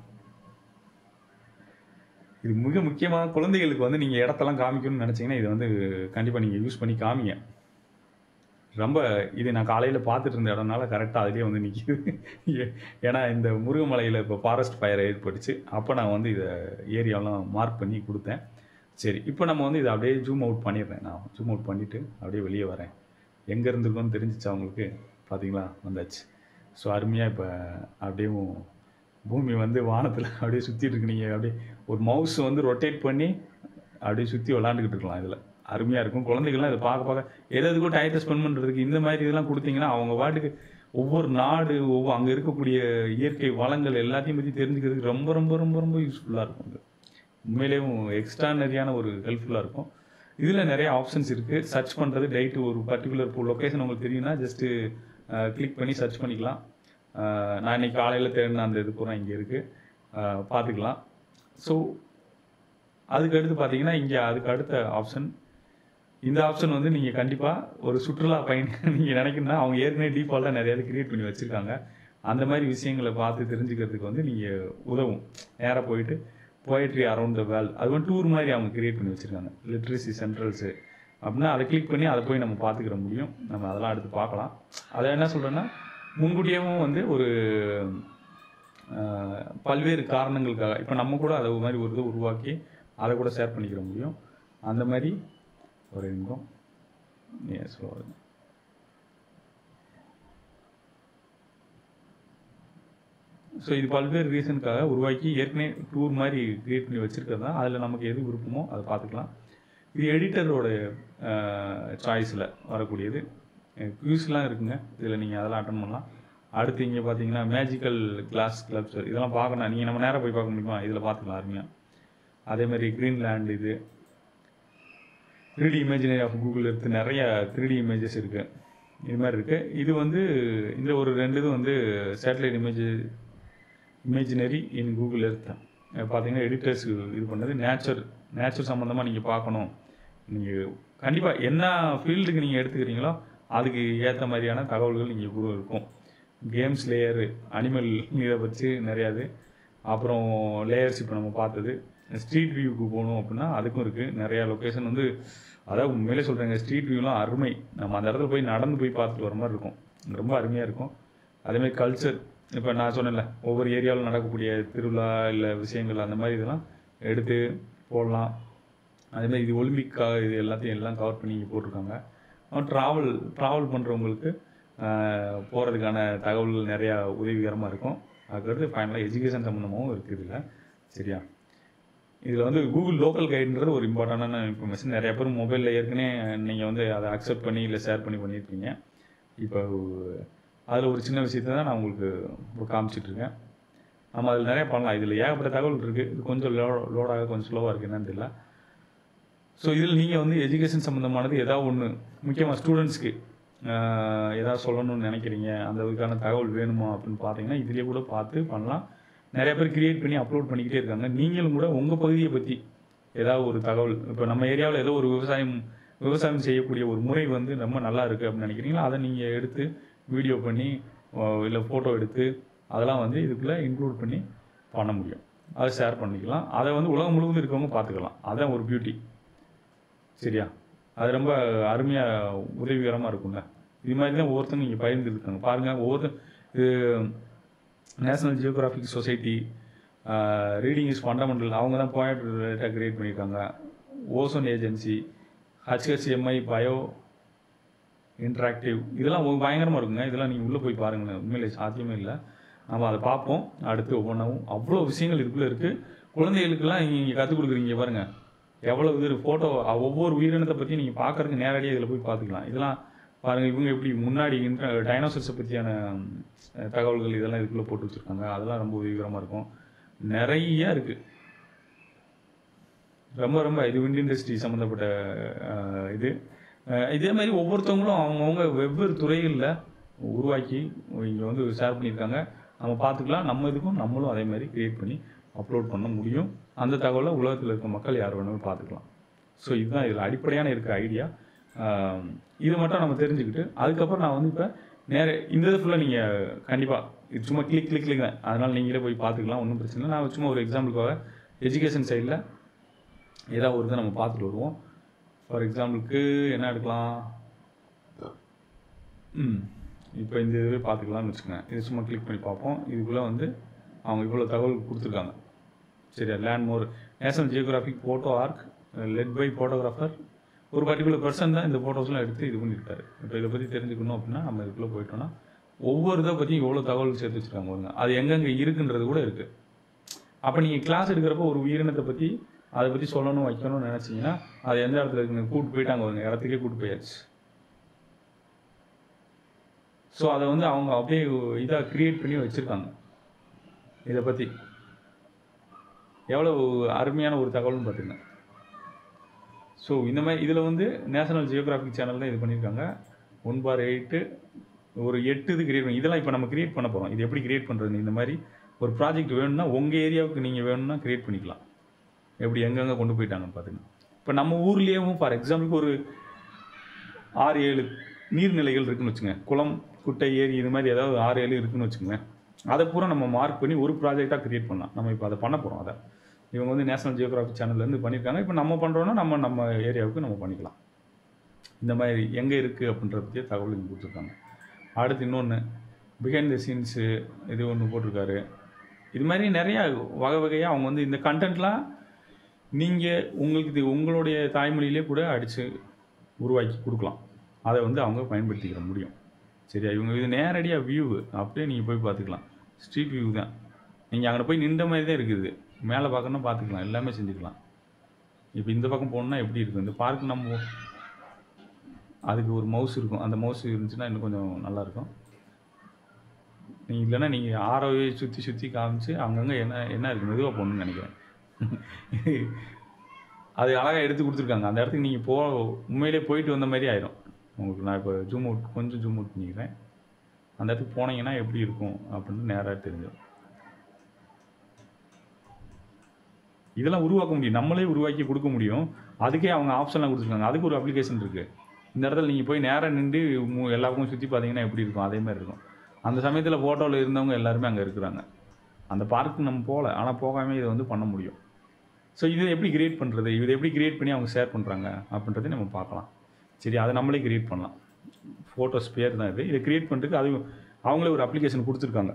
இது மிக முக்கியமாக குழந்தைகளுக்கு வந்து நீங்கள் இடத்தெல்லாம் காமிக்கணும்னு நினச்சிங்கன்னா இதை வந்து கண்டிப்பாக நீங்கள் யூஸ் பண்ணி காமிங்க ரொம்ப இது நான் காலையில் பார்த்துட்டு இருந்த இடம்னால கரெக்டாக அதிலே வந்து நிற்கிது ஏன்னா இந்த முருகமலையில் இப்போ ஃபாரஸ்ட் ஃபயர் ஏற்பட்டுச்சு அப்போ நான் வந்து இதை ஏரியாவெலாம் மார்க் பண்ணி கொடுத்தேன் சரி இப்போ நம்ம வந்து இதை அப்படியே ஜூம் அவுட் பண்ணிடுறேன் நான் ஜூம் அவுட் பண்ணிவிட்டு அப்படியே வெளியே வரேன் எங்கே இருந்திருக்கோன்னு தெரிஞ்சிச்சு அவங்களுக்கு பார்த்தீங்களா வந்தாச்சு ஸோ அருமையாக இப்போ அப்படியே பூமி வந்து வானத்தில் அப்படியே சுற்றிட்டு இருக்கு நீங்கள் அப்படியே ஒரு மவுஸ் வந்து ரொட்டேட் பண்ணி அப்படியே சுற்றி விளாண்டுக்கிட்டு இருக்கலாம் இதில் அருமையாக இருக்கும் குழந்தைகள்லாம் இதை பார்க்க பார்க்க எது எதுக்கும் டயத்தை ஸ்பெண்ட் பண்ணுறதுக்கு இந்த மாதிரி இதெல்லாம் கொடுத்தீங்கன்னா அவங்க பாட்டுக்கு ஒவ்வொரு நாடு ஒவ்வொரு அங்கே இருக்கக்கூடிய இயற்கை வளங்கள் எல்லாத்தையும் பற்றி தெரிஞ்சுக்கிறதுக்கு ரொம்ப ரொம்ப ரொம்ப ரொம்ப யூஸ்ஃபுல்லாக இருக்கும் இது உண்மையிலேயும் எக்ஸ்ட்ரானரியான ஒரு ஹெல்ப்ஃபுல்லாக இருக்கும் இதில் நிறைய ஆப்ஷன்ஸ் இருக்குது சர்ச் பண்ணுறது டேட்டு ஒரு பர்டிகுலர் இப்போ லொக்கேஷன் உங்களுக்கு தெரியும்னா ஜஸ்ட்டு கிளிக் பண்ணி சர்ச் பண்ணிக்கலாம் அஹ், நான் இன்னைக்கு காலையில் தேடின அந்த இது பூரா இங்கே இருக்குது பார்த்துக்கலாம் ஸோ அதுக்கு அடுத்து பார்த்தீங்கன்னா இங்கே அதுக்கு அடுத்த ஆப்ஷன் இந்த ஆப்ஷன் வந்து நீங்கள் கண்டிப்பாக ஒரு சுற்றுலா பயணி நீங்கள் நினைக்கணும்னா அவங்க ஏற்கனவே டிஃபால்ட்டாக நிறைய கிரியேட் பண்ணி வச்சுருக்காங்க அந்த மாதிரி விஷயங்களை பார்த்து தெரிஞ்சுக்கிறதுக்கு வந்து நீங்கள் உதவும் நேராக போயிட்டு போயட்ரி அரௌண்ட் த வேல் அது வந்து டூர் மாதிரி அவங்க கிரியேட் பண்ணி வச்சுருக்காங்க லிட்ரஸி சென்ட்ரல்ஸு அப்படின்னா அதை கிளிக் பண்ணி அதை போய் நம்ம பார்த்துக்கிற முடியும் நம்ம அதெல்லாம் அடுத்து பார்க்கலாம் அதை என்ன சொல்கிறேன்னா முன்கூட்டியேவும் வந்து ஒரு ஆஹ், பல்வேறு காரணங்களுக்காக இப்போ நம்ம கூட அதை ஒரு மாதிரி ஒரு இதை உருவாக்கி அதை கூட ஷேர் பண்ணிக்கிற முடியும் அந்த மாதிரி ஒரு நிமிடம் எஸ் வருது ஸோ இது பல்வேறு ரீசனுக்காக உருவாக்கி ஏற்கனவே டூர் மாதிரி கிரியேட் பண்ணி வச்சுருக்கிறது தான் அதில் நமக்கு எது விருப்பமோ அதை பார்த்துக்கலாம் இது எடிட்டரோட சாய்ஸில் வரக்கூடியது க்யூஸ்லாம் இருக்குங்க இதில் நீங்கள் அதெல்லாம் அட்டன் பண்ணலாம் அடுத்து இங்கே பார்த்தீங்கன்னா மேஜிக்கல் கிளாஸ் கிளப்ஸ் இதெல்லாம் பார்க்கணும் நீங்கள் நம்ம நேராக போய் பார்க்க முடியுமா இதில் பார்த்துக்கலாம் அருமையாக அதே மாதிரி கிரீன்லேண்ட் இது three D imaginary of Google எடுத்து நிறைய த்ரீ டி இமேஜஸ் இருக்குது இது மாதிரி இருக்குது இது வந்து இந்த ஒரு ரெண்டு இது வந்து satellite image imaginary in Google Earth பார்த்தீங்கன்னா எடிட்டர்ஸ் இது பண்ணது நேச்சர் நேச்சர் சம்மந்தமாக நீங்கள் பார்க்கணும் நீங்கள் கண்டிப்பாக என்ன ஃபீல்டுக்கு நீங்கள் எடுத்துக்கிறீங்களோ அதுக்கு ஏற்ற மாதிரியான தகவல்கள் நீங்கள் கூட இருக்கும் கேம்ஸ் லேயரு அனிமல் இதை வச்சு நிறையாது அப்புறம் லேயர்ஸ் இப்போ நம்ம பார்த்தது ஸ்ட்ரீட் வியூக்கு போகணும் அப்படின்னா அதுக்கும் இருக்குது நிறையா லொக்கேஷன் வந்து அதாவது உண்மையிலே சொல்கிறேங்க ஸ்ட்ரீட் வியூலாம் அருமை நம்ம அந்த இடத்துல போய் நடந்து போய் பார்த்துட்டு வர மாதிரி இருக்கும் ரொம்ப அருமையாக இருக்கும் அதேமாதிரி கல்ச்சர் இப்போ நான் சொன்னேன்ல ஒவ்வொரு ஏரியாவில் நடக்கக்கூடிய திருவிழா இல்லை விஷயங்கள் அந்த மாதிரி இதெல்லாம் எடுத்து போடலாம் அதேமாதிரி இது ஒலிம்பிக்காக இது எல்லாத்தையும் எல்லாம் கவர் பண்ணி இங்கே போட்டிருக்காங்க ட்ராவல் ட்ராவல் பண்ணுறவங்களுக்கு போகிறதுக்கான தகவல்கள் நிறையா உதவிகரமாக இருக்கும் அதுக்கடுத்து ஃபைனலாக எஜுகேஷன் சம்மந்தமாகவும் இருக்குது இதில் சரியா இதில் வந்து கூகுள் லோக்கல் கைடுன்றது ஒரு இம்பார்ட்டண்டான இன்ஃபர்மேஷன் நிறைய பேர் மொபைலில் ஏற்கனவே நீங்கள் வந்து அதை அக்செப்ட் பண்ணி இல்லை ஷேர் பண்ணி பண்ணியிருக்கீங்க இப்போ அதில் ஒரு சின்ன விஷயத்தை தான் நான் உங்களுக்கு இப்போ காமிச்சிட்ருக்கேன் நம்ம அதில் நிறைய பண்ணலாம் இதில் ஏகப்பட்ட தகவல் இருக்குது இது கொஞ்சம் லோ லோடாக கொஞ்சம் ஸ்லோவாக இருக்குது என்னன்னு தெரியல ஸோ இதில் நீங்கள் வந்து எஜுகேஷன் சம்மந்தமானது ஏதாவது ஒன்று முக்கியமாக ஸ்டூடெண்ட்ஸ்க்கு ஏதாவது சொல்லணும்னு நினைக்கிறீங்க அந்த இதுக்கான தகவல் வேணுமா அப்படின்னு பார்த்தீங்கன்னா இதுலேயே கூட பார்த்து பண்ணலாம் நிறைய பேர் கிரியேட் பண்ணி அப்லோட் பண்ணிக்கிட்டே இருக்காங்க நீங்களும் கூட உங்கள் பகுதியை பற்றி ஏதாவது ஒரு தகவல் இப்போ நம்ம ஏரியாவில் ஏதோ ஒரு விவசாயம் விவசாயம் செய்யக்கூடிய ஒரு முறை வந்து ரொம்ப நல்லா இருக்குது அப்படின்னு நினைக்கிறீங்களா அதை நீங்கள் எடுத்து வீடியோ பண்ணி இல்லை ஃபோட்டோ எடுத்து அதெல்லாம் வந்து இதுக்குள்ளே இன்க்ளூட் பண்ணி பண்ண முடியும் அதை ஷேர் பண்ணிக்கலாம் அதை வந்து உலகம் முழுவதும் இருக்கவங்க பார்த்துக்கலாம் அதான் ஒரு பியூட்டி சரியா அது ரொம்ப அருமையாக உதவிகரமாக இருக்கும்ல இது மாதிரி தான் ஒவ்வொருத்தங்க இங்கே பகிர்ந்துருக்காங்க பாருங்கள் ஒவ்வொருத்தர் இது National Geographic Society reading is fundamental அவங்க தான் பாயிண்ட் ரிலேட்டாக கிரியேட் பண்ணியிருக்காங்க ozone agency HHMI bio interactive இதெல்லாம் ஒரு பயங்கரமாக இருக்குங்க இதெல்லாம் நீங்கள் உள்ளே போய் பாருங்களேன் உண்மையிலே சாத்தியமே இல்லை நம்ம அதை பார்ப்போம் அடுத்து ஒவ்வொன்றாவும் அவ்வளோ விஷயங்கள் இதுக்குள்ளே இருக்குது குழந்தைகளுக்கெல்லாம் நீங்கள் கற்றுக் கொடுக்குறீங்க பாருங்கள் எவ்வளோ இது ஃபோட்டோ ஒவ்வொரு உயிரினத்தை பற்றி நீங்கள் பார்க்குறதுக்கு நேரடியாக இதில் போய் பார்த்துக்கலாம் இதெல்லாம் பாருங்கள் இவங்க எப்படி முன்னாடி டைனோசர்ஸை பற்றியான அஹ், தகவல்கள் இதெல்லாம் இதுக்குள்ளே போட்டு வச்சுருக்காங்க அதெல்லாம் ரொம்ப உதவிகரமாக இருக்கும் நிறைய இருக்குது ரொம்ப ரொம்ப இது விண்ட் இண்டஸ்ட்ரி சம்மந்தப்பட்ட அஹ், இது அஹ், இதே மாதிரி ஒவ்வொருத்தவங்களும் அவங்கவுங்க வெவ்வேறு துறைகளில் உருவாக்கி இங்கே வந்து ஷேர் பண்ணியிருக்காங்க நம்ம பார்த்துக்கலாம் நம்ம இதுக்கும் நம்மளும் அதே மாதிரி க்ரியேட் பண்ணி அப்லோட் பண்ண முடியும் அந்த தகவலை உலகத்தில் இருக்க மக்கள் யார் வேணாலும் பார்த்துக்கலாம் ஸோ இதுதான் இதில் அடிப்படையான இருக்க ஐடியா இது மட்டும் நம்ம தெரிஞ்சுக்கிட்டு அதுக்கப்புறம் நான் வந்து இப்போ நேர இந்த இது ஃபுல்லாக நீங்கள் கண்டிப்பாக இது சும்மா கிளிக் கிளிக் கிளிக் தான் அதனால் நீங்களே போய் பார்த்துக்கலாம் ஒன்றும் பிரச்சனை இல்லை நான் சும்மா ஒரு எக்ஸாம்பிளுக்காக எஜுகேஷன் சைடில் ஏதாவது ஒரு இதை நம்ம பார்த்துட்டு வருவோம் ஃபார் எக்ஸாம்பிளுக்கு என்ன எடுக்கலாம் ம் இப்போ இந்த இதுவே பார்த்துக்கலாம்னு வச்சுக்கோங்க இது சும்மா கிளிக் பண்ணி பார்ப்போம் இதுக்குள்ளே வந்து அவங்க இவ்வளோ தகவல் கொடுத்துருக்காங்க சரியா land more National Geographic photo ark led by photographer ஒரு பர்டிகுலர் பர்சன் தான் இந்த ஃபோட்டோஸ்லாம் எடுத்து இது பண்ணியிருக்காரு இப்போ இதை பற்றி தெரிஞ்சுக்கணும் அப்படின்னா நம்ம இதுக்குள்ளே போயிட்டோம்னா ஒவ்வொரு இதை பற்றியும் எவ்வளோ தகவல் சேர்த்து வச்சுருக்காங்க பாருங்க அது எங்கெங்கே இருக்குன்றது கூட இருக்குது அப்போ நீங்கள் கிளாஸ் எடுக்கிறப்போ ஒரு உயிரினத்தை பற்றி அதை பற்றி சொல்லணும் வைக்கணும்னு நினச்சிங்கன்னா அது எந்த இடத்துல இருக்குன்னு கூப்பிட்டு போயிட்டாங்க பாருங்க இடத்துக்கே கூப்பிட்டு போயாச்சு ஸோ அதை வந்து அவங்க அப்படியே இதாக க்ரியேட் பண்ணி வச்சுருக்காங்க இதை பற்றி எவ்வளோ அருமையான ஒரு தகவல்னு பார்த்துங்க ஸோ இந்த மாதிரி இதில் வந்து நேஷனல் ஜியோகிராஃபிக் சேனல் தான் இது பண்ணியிருக்காங்க ஒன் பார் எயிட்டு ஒரு எட்டு இது கிரியேட் பண்ணி இதெல்லாம் இப்போ நம்ம கிரியேட் பண்ண போகிறோம் இது எப்படி கிரியேட் பண்ணுறது இந்த மாதிரி ஒரு ப்ராஜெக்ட் வேணும்னா உங்கள் ஏரியாவுக்கு நீங்கள் வேணும்னா கிரியேட் பண்ணிக்கலாம் எப்படி எங்கெங்கே கொண்டு போயிட்டாங்கன்னு பார்த்துங்க இப்போ நம்ம ஊர்லேயும் ஃபார் எக்ஸாம்பிளுக்கு ஒரு ஆறு ஏழு நீர்நிலைகள் இருக்குன்னு வச்சுங்க குளம் குட்டை ஏரி இது மாதிரி ஏதாவது ஆறு ஏழு இருக்குன்னு வச்சுக்கோங்க அதை பூரா நம்ம மார்க் பண்ணி ஒரு ப்ராஜெக்டாக கிரியேட் பண்ணலாம் நம்ம இப்போ அதை பண்ண போகிறோம் அதை இவங்க வந்து நேஷனல் ஜியோகிராஃபி சேனல்லேருந்து பண்ணியிருக்காங்க இப்போ நம்ம பண்ணுறோன்னா நம்ம நம்ம ஏரியாவுக்கு நம்ம பண்ணிக்கலாம் இந்த மாதிரி எங்கே இருக்குது அப்படின்றத பற்றிய தகவல் இங்கே கொடுத்துருக்காங்க அடுத்து இன்னொன்று பிஹைண்ட் த சீன்ஸு இது ஒன்று போட்டிருக்காரு இது மாதிரி நிறையா வகை வகையாக அவங்க வந்து இந்த கண்டென்ட்லாம் நீங்கள் உங்களுக்கு இது உங்களுடைய தாய்மொழியிலே கூட அடித்து உருவாக்கி கொடுக்கலாம் அதை வந்து அவங்க பயன்படுத்திக்கிற முடியும் சரியா இவங்க இது நேரடியாக வியூ அப்படியே நீங்கள் போய் பார்த்துக்கலாம் ஸ்ட்ரீட் வியூ தான் நீங்கள் அங்கே போய் நின்ற மாதிரி தான் இருக்குது மேலே பார்க்கணும்னா பார்த்துக்கலாம் எல்லாமே செஞ்சுக்கலாம் இப்போ இந்த பக்கம் போகணுன்னா எப்படி இருக்கும் இந்த பார்க் நம்ம அதுக்கு ஒரு மவுஸ் இருக்கும் அந்த மவுஸ் இருந்துச்சுன்னா இன்னும் கொஞ்சம் நல்லாயிருக்கும் நீங்கள் இல்லைன்னா நீங்கள் ஆரோவே சுற்றி சுற்றி காமிச்சு அங்கங்கே என்ன என்ன இருக்குது மெதுவாக போகணும்னு நினைக்கிறேன் அது அழகாக எடுத்து கொடுத்துருக்காங்க அந்த இடத்துக்கு நீங்கள் போ உண்மையிலே போயிட்டு வந்த மாதிரி ஆயிரும் உங்களுக்கு நான் இப்போ ஜூம் அவுட் கொஞ்சம் ஜூம் அவுட் பண்ணிக்கிறேன் அந்த இடத்துக்கு போனீங்கன்னா எப்படி இருக்கும் அப்படின்னு நேராக தெரிஞ்சிடும் இதெல்லாம் உருவாக்க முடியும் நம்மளே உருவாக்கி கொடுக்க முடியும் அதுக்கே அவங்க ஆப்ஷன்லாம் கொடுத்துருக்காங்க அதுக்கு ஒரு அப்ளிகேஷன் இருக்குது இந்த இடத்துல நீங்கள் போய் நேராக நின்று மு- எல்லா பக்கமும் சுற்றி பார்த்தீங்கன்னா எப்படி இருக்கும் அதே மாதிரி இருக்கும் அந்த சமயத்தில் ஃபோட்டோவில் இருந்தவங்க எல்லாருமே அங்கே இருக்கிறாங்க அந்த பார்க்கு நம்ம போகல ஆனால் போகாமல் இதை வந்து பண்ண முடியும் ஸோ இதை எப்படி கிரியேட் பண்ணுறது இதை எப்படி கிரியேட் பண்ணி அவங்க ஷேர் பண்ணுறாங்க அப்படின்றதை நம்ம பார்க்கலாம் சரி அதை நம்மளே கிரியேட் பண்ணலாம் ஃபோட்டோஸ் பேர் தான் இது இதை கிரியேட் பண்ணுறதுக்கு அது அவங்களே ஒரு அப்ளிகேஷன் கொடுத்துருக்காங்க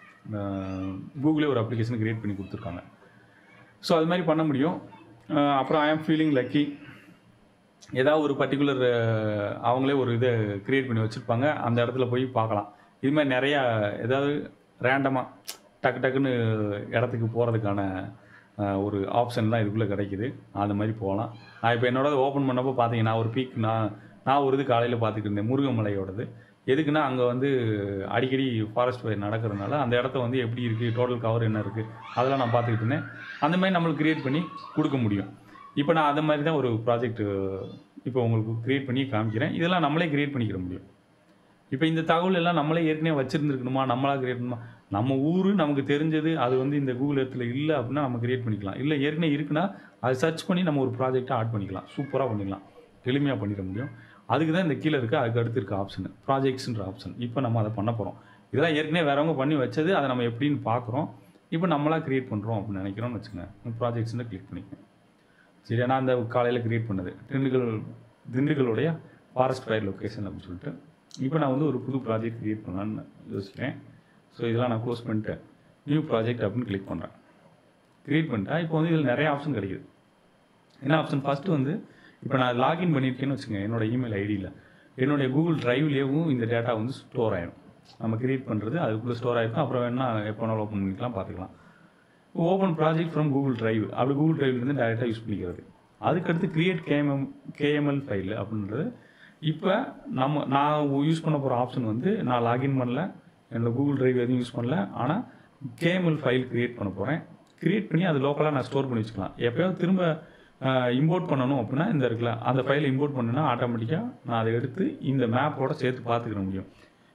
கூகுளே ஒரு அப்ளிகேஷன் கிரியேட் பண்ணி கொடுத்துருக்காங்க ஸோ அது மாதிரி பண்ண முடியும் அஹ் அப்புறம் ஐ ஆம் ஃபீலிங் லக்கி ஏதாவது ஒரு பர்டிகுலர் அவங்களே ஒரு இதை கிரியேட் பண்ணி வச்சுருப்பாங்க அந்த இடத்துல போய் பார்க்கலாம் இது மாதிரி நிறையா ஏதாவது ரேண்டமாக டக்கு டக்குன்னு இடத்துக்கு போகிறதுக்கான ஒரு ஆப்ஷன்லாம் இதுக்குள்ளே கிடைக்குது அந்த மாதிரி போகலாம் நான் இப்போ என்னோட ஓப்பன் பண்ணப்போ பார்த்தீங்கன்னா ஒரு பீக் நான் நான் ஒரு இது காலையில் பார்த்துட்டு இருந்தேன் முருகமலையோடது எதுக்குன்னா அங்கே வந்து அடிக்கடி ஃபாரஸ்ட் ஃபயர் நடக்கிறதுனால அந்த இடத்த வந்து எப்படி இருக்குது டோட்டல் கவர் என்ன இருக்குது அதெல்லாம் நான் பார்த்துக்கிட்டு இருந்தேன் அந்த மாதிரி நம்மளுக்கு கிரியேட் பண்ணி கொடுக்க முடியும் இப்போ நான் அந்த மாதிரி தான் ஒரு ப்ராஜெக்ட் இப்போ உங்களுக்கு கிரியேட் பண்ணி காமிக்கிறேன் இதெல்லாம் நம்மளே கிரியேட் பண்ணிக்கிற முடியும் இப்போ இந்த தகவல் எல்லாம் நம்மளே ஏற்கனவே வச்சுருந்துருக்கணுமா நம்மளா கிரியேட் பண்ணணுமா நம்ம ஊர் நமக்கு தெரிஞ்சது அது வந்து இந்த கூகுள் இடத்துல இல்லை அப்படின்னா நம்ம கிரியேட் பண்ணிக்கலாம் இல்லை ஏற்கனவே இருக்குன்னா அதை சர்ச் பண்ணி நம்ம ஒரு ப்ராஜெக்டாக ஆட் பண்ணிக்கலாம் சூப்பராக பண்ணிடலாம் எளிமையாக பண்ணிட முடியும் அதுக்கு தான் இந்த கீழே இருக்க அதுக்கு அடுத்து இருக்க ஆப்ஷன் ப்ராஜெக்ட்ஸ்ன்ற ஆப்ஷன் இப்போ நம்ம அதை பண்ண போகிறோம் இதெல்லாம் ஏற்கனவே வேறவங்க பண்ணி வச்சது அதை நம்ம எப்படின்னு பார்க்குறோம் இப்போ நம்மளா கிரியேட் பண்ணுறோம் அப்படின்னு நினைக்கிறோம்னு வச்சுக்கோங்க ப்ராஜெக்ட்ஸ்னு கிளிக் பண்ணிக்கோங்க சரி நான் அந்த காலையில் கிரியேட் பண்ணது திண்டுக்கல் திண்டுக்கலுடைய ஃபாரஸ்ட் ஃபயர் லொக்கேஷன் அப்படின்னு சொல்லிட்டு இப்போ நான் வந்து ஒரு புது ப்ராஜெக்ட் கிரியேட் பண்ணலான்னு யோசிக்கிறேன் ஸோ இதெல்லாம் நான் க்ளோஸ் பண்ணிட்டு நியூ ப்ராஜெக்ட் அப்படின்னு கிளிக் பண்ணுறேன் கிரியேட் பண்ணிட்டா இப்போ வந்து இதில் நிறைய ஆப்ஷன் கிடைக்குது என்ன ஆப்ஷன் ஃபஸ்ட்டு வந்து இப்போ நான் லாகின் பண்ணியிருக்கேன்னு வச்சுக்கோங்க என்னோட இமெயில் ஐடியில் என்னுடைய கூகுள் டிரைவ்லேயும் இந்த டேட்டா வந்து ஸ்டோர் ஆயிடும் நம்ம கிரியேட் பண்ணுறது அதுக்குள்ளே ஸ்டோர் ஆகிருக்கும் அப்புறம் வேணா எப்போ வேணாலும் ஓப்பன் பண்ணிக்கலாம் பார்த்துக்கலாம் open project from Google Drive அப்படி கூகுள் டிரைவ்லேருந்து டேரெக்டாக யூஸ் பண்ணிக்கிறது அதுக்கடுத்து கிரியேட் கேஎம்எம் கேஎம்எல் ஃபைல் அப்படின்றது இப்போ நம்ம நான் யூஸ் பண்ண போகிற ஆப்ஷன் வந்து நான் லாகின் பண்ணல என்னோட கூகுள் டிரைவ் எதுவும் யூஸ் பண்ணல ஆனால் கேஎம்எல் ஃபைல் கிரியேட் பண்ண போகிறேன் கிரியேட் பண்ணி அது லோக்கலாக நான் ஸ்டோர் பண்ணி வச்சுக்கலாம் எப்போயாவது திரும்ப இம்போர்ட் பண்ணணும் அப்படின்னா இந்த இருக்குல்ல அந்த ஃபைலை இம்போர்ட் பண்ணுனா ஆட்டோமேட்டிக்காக நான் அதை எடுத்து இந்த மேப்போட சேர்த்து பார்த்துக்கிற முடியும்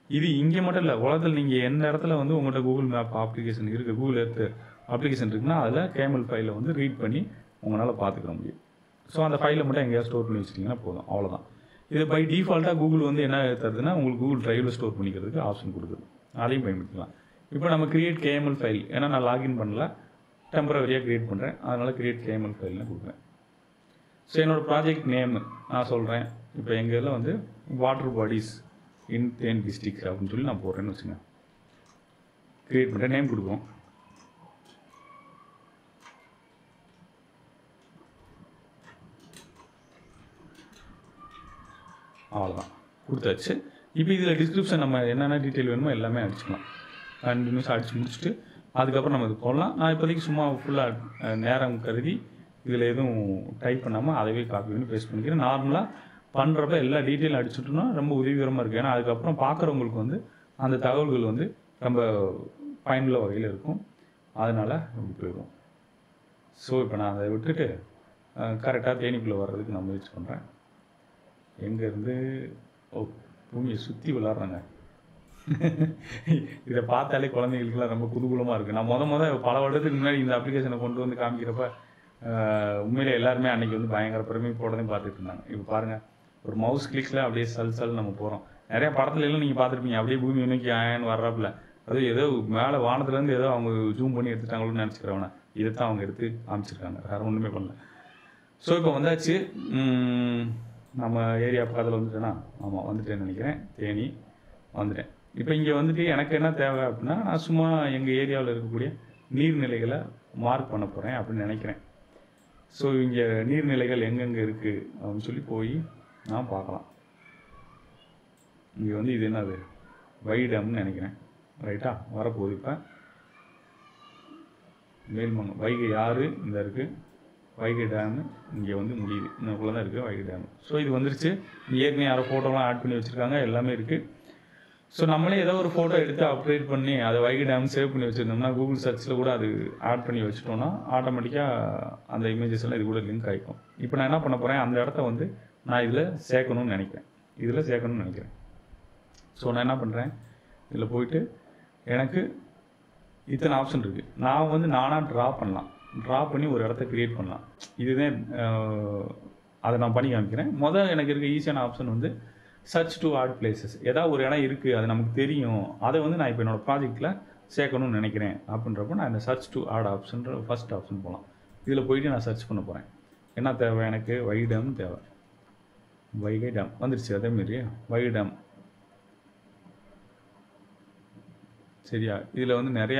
இது இங்கே மட்டும் இல்லை உலகத்தில் நீங்கள் எந்த இடத்துல வந்து உங்கள்கிட்ட கூகுள் மேப் அப்ளிகேஷன் இருக்குது கூகுள் எர்த்து அப்ளிகேஷன் இருக்குன்னா அதில் கேமல் ஃபைலை வந்து ரீட் பண்ணி உங்களால் பார்த்துக்க முடியும் ஸோ அந்த ஃபைலை மட்டும் எங்கேயாவது ஸ்டோர் பண்ணி வச்சிட்டிங்கன்னா போதும் அவ்வளோதான் இது பை டிஃபால்ட்டாக கூகுள் வந்து என்ன தருதுன்னா உங்களுக்கு கூகுள் ட்ரைவில் ஸ்டோர் பண்ணிக்கிறதுக்கு ஆப்ஷன் கொடுக்குது அதையும் பயன்படுத்திக்கலாம் இப்போ நம்ம கிரியேட் கேஎம்எல் ஃபைல் ஏன்னா நான் லாகின் பண்ணல டெம்பரவரியாக கிரியேட் பண்ணுறேன் அதனால் கிரியேட் கேஎம்எல் ஃபைல்னு கொடுக்குறேன் ஸோ என்னோட ப்ராஜெக்ட் நேம் நான் சொல்கிறேன் இப்போ எங்கள் இதில் வந்து வாட்டர் பாடிஸ் இன் தேன் டிஸ்ட்ரிக்ட் அப்படின்னு சொல்லி நான் போடுறேன்னு வச்சுங்க கிரியேட் பண்ணுறேன் நேம் கொடுக்குறோம் அவ்வளோதான் கொடுத்தாச்சு இப்போ இதில் டிஸ்கிரிப்ஷன் நம்ம என்னென்ன டீட்டெயில் வேணுமோ எல்லாமே அடிச்சுக்கலாம் கண்டினியூஸாக அடிச்சு முடிச்சுட்டு அதுக்கப்புறம் நம்ம இது போடலாம் நான் இப்போதைக்கு சும்மா ஃபுல்லாக நேரம் கருதி இதில் எதுவும் டைப் பண்ணாமல் அதவே காப்பி பண்ணி பேஸ்ட் பண்ணிக்கிறேன் நார்மலாக பண்ணுறப்ப எல்லா டீட்டெயிலும் அடிச்சுட்டோம்னா ரொம்ப உதவிகரமாக இருக்குது ஏன்னா அதுக்கப்புறம் பார்க்குறவங்களுக்கு வந்து அந்த தகவல்கள் வந்து ரொம்ப பயனுள்ள வகையில் இருக்கும் அதனால் இப்படி போயிடும் ஸோ இப்போ நான் அதை விட்டுட்டு கரெக்டாக தேனிக்குள்ளே வர்றதுக்கு நான் முயற்சி பண்ணுறேன் எங்கேருந்து ஓ பூமியை சுற்றி விளாட்றாங்க இதை பார்த்தாலே குழந்தைகளுக்குலாம் ரொம்ப குதூகலமாக இருக்குது நான் முத முத பல வருடத்துக்கு முன்னாடி இந்த அப்ளிகேஷனை கொண்டு வந்து காமிக்கிறப்ப ஆஹ், உண்மையிலே எல்லாருமே அன்னைக்கு வந்து பயங்கர பெருமை போடதையும் பார்த்துட்டு இருந்தாங்க இப்போ பாருங்கள் ஒரு மவுஸ் கிளிக்கில் அப்படியே சல் சல் நம்ம போகிறோம் நிறைய படத்துல எல்லாம் நீங்கள் பார்த்துருப்பீங்க அப்படியே பூமி நோக்கி ஆயன்னு வர்றாப்புல அது ஏதோ மேலே வானத்துலேருந்து ஏதோ அவங்க ஜூம் பண்ணி எடுத்துட்டாங்களோன்னு நினச்சிக்கிறவன இதை தான் அவங்க எடுத்து காமிச்சிருக்காங்க வேறு ஒன்றுமே பண்ணல ஸோ இப்போ வந்தாச்சு ம், நம்ம ஏரியா பக்கத்தில் வந்துட்டேனா ஆமாம் வந்துட்டேன்னு நினைக்கிறேன் தேனி வந்துட்டேன் இப்போ இங்கே வந்துட்டு எனக்கு என்ன தேவை அப்படின்னா நான் சும்மா எங்கள் ஏரியாவில் இருக்கக்கூடிய நீர்நிலைகளை மார்க் பண்ண போகிறேன் அப்படின்னு நினைக்கிறேன் ஸோ இங்கே நீர்நிலைகள் எங்கெங்கே இருக்குது அப்படின்னு சொல்லி போய் நான் பார்க்கலாம் இங்கே வந்து இது என்னது வைடம்னு நினைக்கிறேன் ரைட்டா வரப்போகுது இப்போ மேல்மங்கம் வைகை ஆறு இந்த இருக்குது வைகை டேமு இங்கே வந்து முடியுது இன்னுக்குள்ளே தான் இருக்குது வைகை டேமு ஸோ இது வந்துருச்சு ஏற்கனவே யாரோ ஃபோட்டோலாம் ஆட் பண்ணி வச்சுருக்காங்க எல்லாமே இருக்குது ஸோ நம்மளே ஏதோ ஒரு ஃபோட்டோ எடுத்து அப்டேட் பண்ணி அதை வைகை டேம் சேவ் பண்ணி வச்சுருந்தோம்னா கூகுள் சர்ச்சில் கூட அது ஆட் பண்ணி வச்சுட்டோம்னா ஆட்டோமேட்டிக்காக அந்த இமேஜஸ் எல்லாம் இது கூட லிங்க் ஆகிக்கும் இப்போ நான் என்ன பண்ண போகிறேன் அந்த இடத்த வந்து நான் இதில் சேர்க்கணும்னு நினைக்கிறேன் இதில் சேர்க்கணும்னு நினைக்கிறேன் ஸோ நான் என்ன பண்ணுறேன் இதில் போயிட்டு எனக்கு இத்தனை ஆப்ஷன் இருக்குது நான் வந்து நானாக ட்ரா பண்ணலாம் ட்ரா பண்ணி ஒரு இடத்த கிரியேட் பண்ணலாம் இதுதான் அஹ், அதை நான் பண்ணி காமிக்கிறேன் மொதல் எனக்கு இருக்க ஈஸியான ஆப்ஷன் வந்து சர்ச் டு ஆட் பிளேசஸ் ஏதாவது ஒரு இடம் இருக்குது அது நமக்கு தெரியும் அதை வந்து நான் இப்போ என்னோடய ப்ராஜெக்ட்டில் சேர்க்கணும்னு நினைக்கிறேன் அப்படின்றப்ப நான் இந்த சர்ச் டு ஆட் ஆப்ஷன்ற ஃபர்ஸ்ட் ஆப்ஷன் போகலாம் இதில் போயிட்டு நான் சர்ச் பண்ண போகிறேன் என்ன தேவை எனக்கு வைடம் தேவை வைகை டேம் வந்துருச்சு அதேமாரி வைகை டேம் சரியா இதில் வந்து நிறையா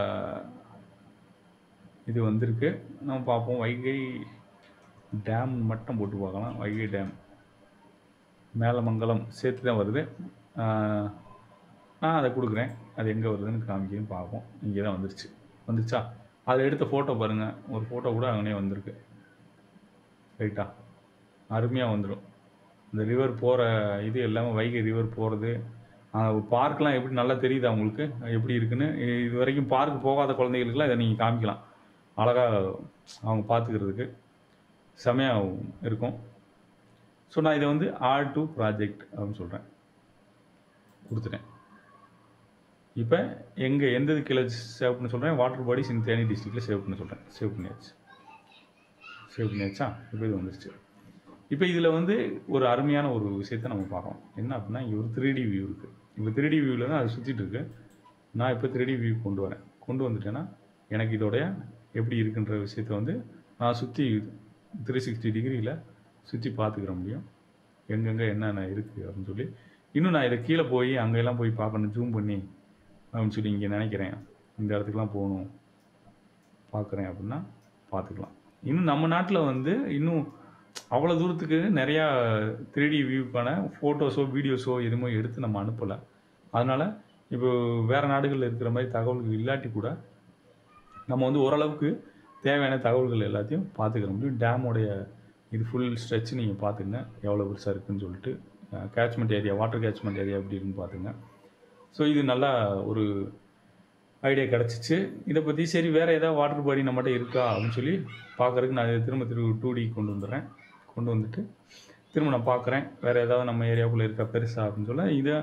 இது வந்திருக்கு நம்ம பார்ப்போம் வைகை டேம் மட்டும் போட்டு பார்க்கலாம் வைகை டேம் மேலமங்கலம் சேர்த்து தான் வருது ஆஹ், நான் அதை கொடுக்குறேன் அது எங்கே வருதுன்னு காமிக்கணும் பார்ப்போம் இங்கே தான் வந்துருச்சு வந்துருச்சா அதில் எடுத்த ஃபோட்டோ பாருங்கள் ஒரு ஃபோட்டோ கூட அங்கனே வந்திருக்கு ரைட்டா அருமையாக வந்துடும் இந்த ரிவர் போகிற இது எல்லாமே வைகை ரிவர் போகிறது பார்க்லாம் எப்படி நல்லா தெரியுது அவங்களுக்கு எப்படி இருக்குன்னு இ- இது வரைக்கும் பார்க் போகாத குழந்தைகளுக்குலாம் இதை நீங்கள் காமிக்கலாம் அழகாக அவங்க பார்த்துக்கிறதுக்கு செமையாக இருக்கும் ஸோ நான் இதை வந்து ஆர் டு ப்ராஜெக்ட் அப்படின்னு சொல்கிறேன் கொடுத்துட்டேன் இப்போ எங்கே எந்த கீழே சேவ் பண்ண சொல்கிறேன் வாட்டர் பாடிஸ் இன் தேனி டிஸ்ட்ரிக்டில் சேவ் பண்ண சொல்கிறேன் சேவ் பண்ணியாச்சு சேவ் பண்ணியாச்சா இப்போ இது வந்துருச்சு இப்போ இதில் வந்து ஒரு அருமையான ஒரு விஷயத்தை நம்ம பார்க்கலாம் என்ன அப்படின்னா இங்கே ஒரு த்ரீ டி வியூ இருக்குது இப்போ த்ரீ டி வியூவில் தான் அது சுற்றிட்டு இருக்கு நான் இப்போ த்ரீ டி வியூ கொண்டு வரேன் கொண்டு வந்துட்டேன்னா எனக்கு இதோடைய எப்படி இருக்குன்ற விஷயத்த வந்து நான் சுற்றி த்ரீ சிக்ஸ்டி டிகிரியில் சுற்றி பார்த்துக்கிற முடியும் எங்கெங்கே என்னென்ன இருக்குது அப்படின்னு சொல்லி இன்னும் நான் இதை கீழே போய் அங்கெல்லாம் போய் பார்க்கணும் ஜூம் பண்ணி அப்படின்னு சொல்லி இங்கே நினைக்கிறேன் இந்த இடத்துக்குலாம் போகணும் பார்க்குறேன் அப்படின்னா பார்த்துக்கலாம் இன்னும் நம்ம நாட்டில் வந்து இன்னும் அவ்வளோ தூரத்துக்கு நிறையா த்ரீ டி வியூக்கான ஃபோட்டோஸோ வீடியோஸோ எதுவுமே எடுத்து நம்ம அனுப்பலை அதனால் இப்போ வேறு நாடுகளில் இருக்கிற மாதிரி தகவல்கள் இல்லாட்டி கூட நம்ம வந்து ஓரளவுக்கு தேவையான தகவல்கள் எல்லாத்தையும் பார்த்துக்கிற முடியும் டேமோடைய இது ஃபுல் ஸ்ட்ரெச் நீங்கள் பார்த்துங்க எவ்வளோ பெருசாக இருக்குன்னு சொல்லிட்டு catchment area water catchment area எப்படி இருக்குன்னு பார்த்துங்க ஸோ இது நல்லா ஒரு ஐடியா கிடச்சிச்சு இதை பற்றி சரி வேறு ஏதாவது வாட்டர் பாடி நம்மகிட்ட இருக்கா அப்படின்னு சொல்லி பார்க்குறதுக்கு நான் இதை திரும்ப திரும்ப டூ டி கொண்டு வந்துடுறேன் கொண்டு வந்துட்டு திரும்ப நான் பார்க்குறேன் வேறு ஏதாவது நம்ம ஏரியாவுக்குள்ளே இருக்கா பெருசா அப்படின்னு சொல்ல இதை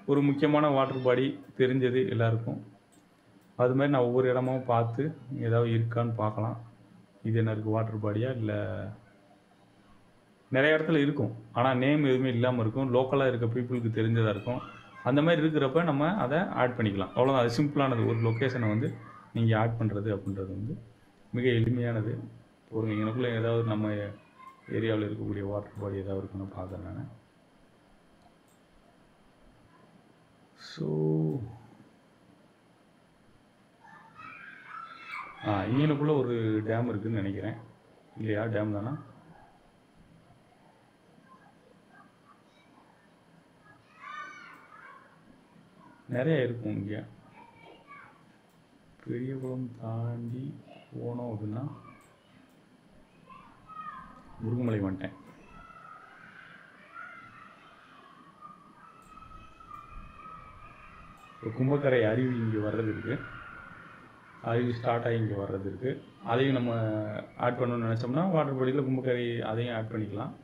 ஒரு முக்கியமான வாட்டர் பாடி தெரிஞ்சது எல்லாருக்கும் அது மாதிரி நான் ஒவ்வொரு இடமா பார்த்து ஏதாவது இருக்கான்னு பார்க்கலாம் இது என்ன இருக்குது வாட்டர் பாடியா இல்லை நிறைய இடத்துல இருக்கும் ஆனால் நேம் எதுவுமே இல்லாமல் இருக்கும் லோக்கலாக இருக்க பீப்புளுக்கு தெரிஞ்சதாக இருக்கும் அந்த மாதிரி இருக்கிறப்ப நம்ம அதை ஆட் பண்ணிக்கலாம் அவ்வளோதான் அது சிம்பிளானது ஒரு லொக்கேஷனை வந்து நீங்கள் ஆட் பண்ணுறது அப்படின்றது வந்து மிக எளிமையானது ஒரு எனக்குள்ளே ஏதாவது நம்ம ஏரியாவில் இருக்கக்கூடிய வாட்டர் பாடி ஏதாவது இருக்குன்னு பார்க்குறேன் நான் ஸோ ஆ இங்கனுக்குள்ளே ஒரு டேம் இருக்குதுன்னு நினைக்கிறேன் இல்லையா டேம் தானா நிறைய இருக்கும் இங்கே பெரியகுளம் தாண்டி போனோம் அப்படின்னா முருகமலை வந்துட்டேன் இப்போ கும்பக்கரை அருவி இங்கே வர்றது இருக்குது அருவி ஸ்டார்ட் ஆகி இங்கே வர்றது இருக்குது அதையும் நம்ம ஆட் பண்ணணும்னு நினச்சோம்னா வாட்டர் பாடியில் கும்பக்கரை அதையும் ஆட் பண்ணிக்கலாம்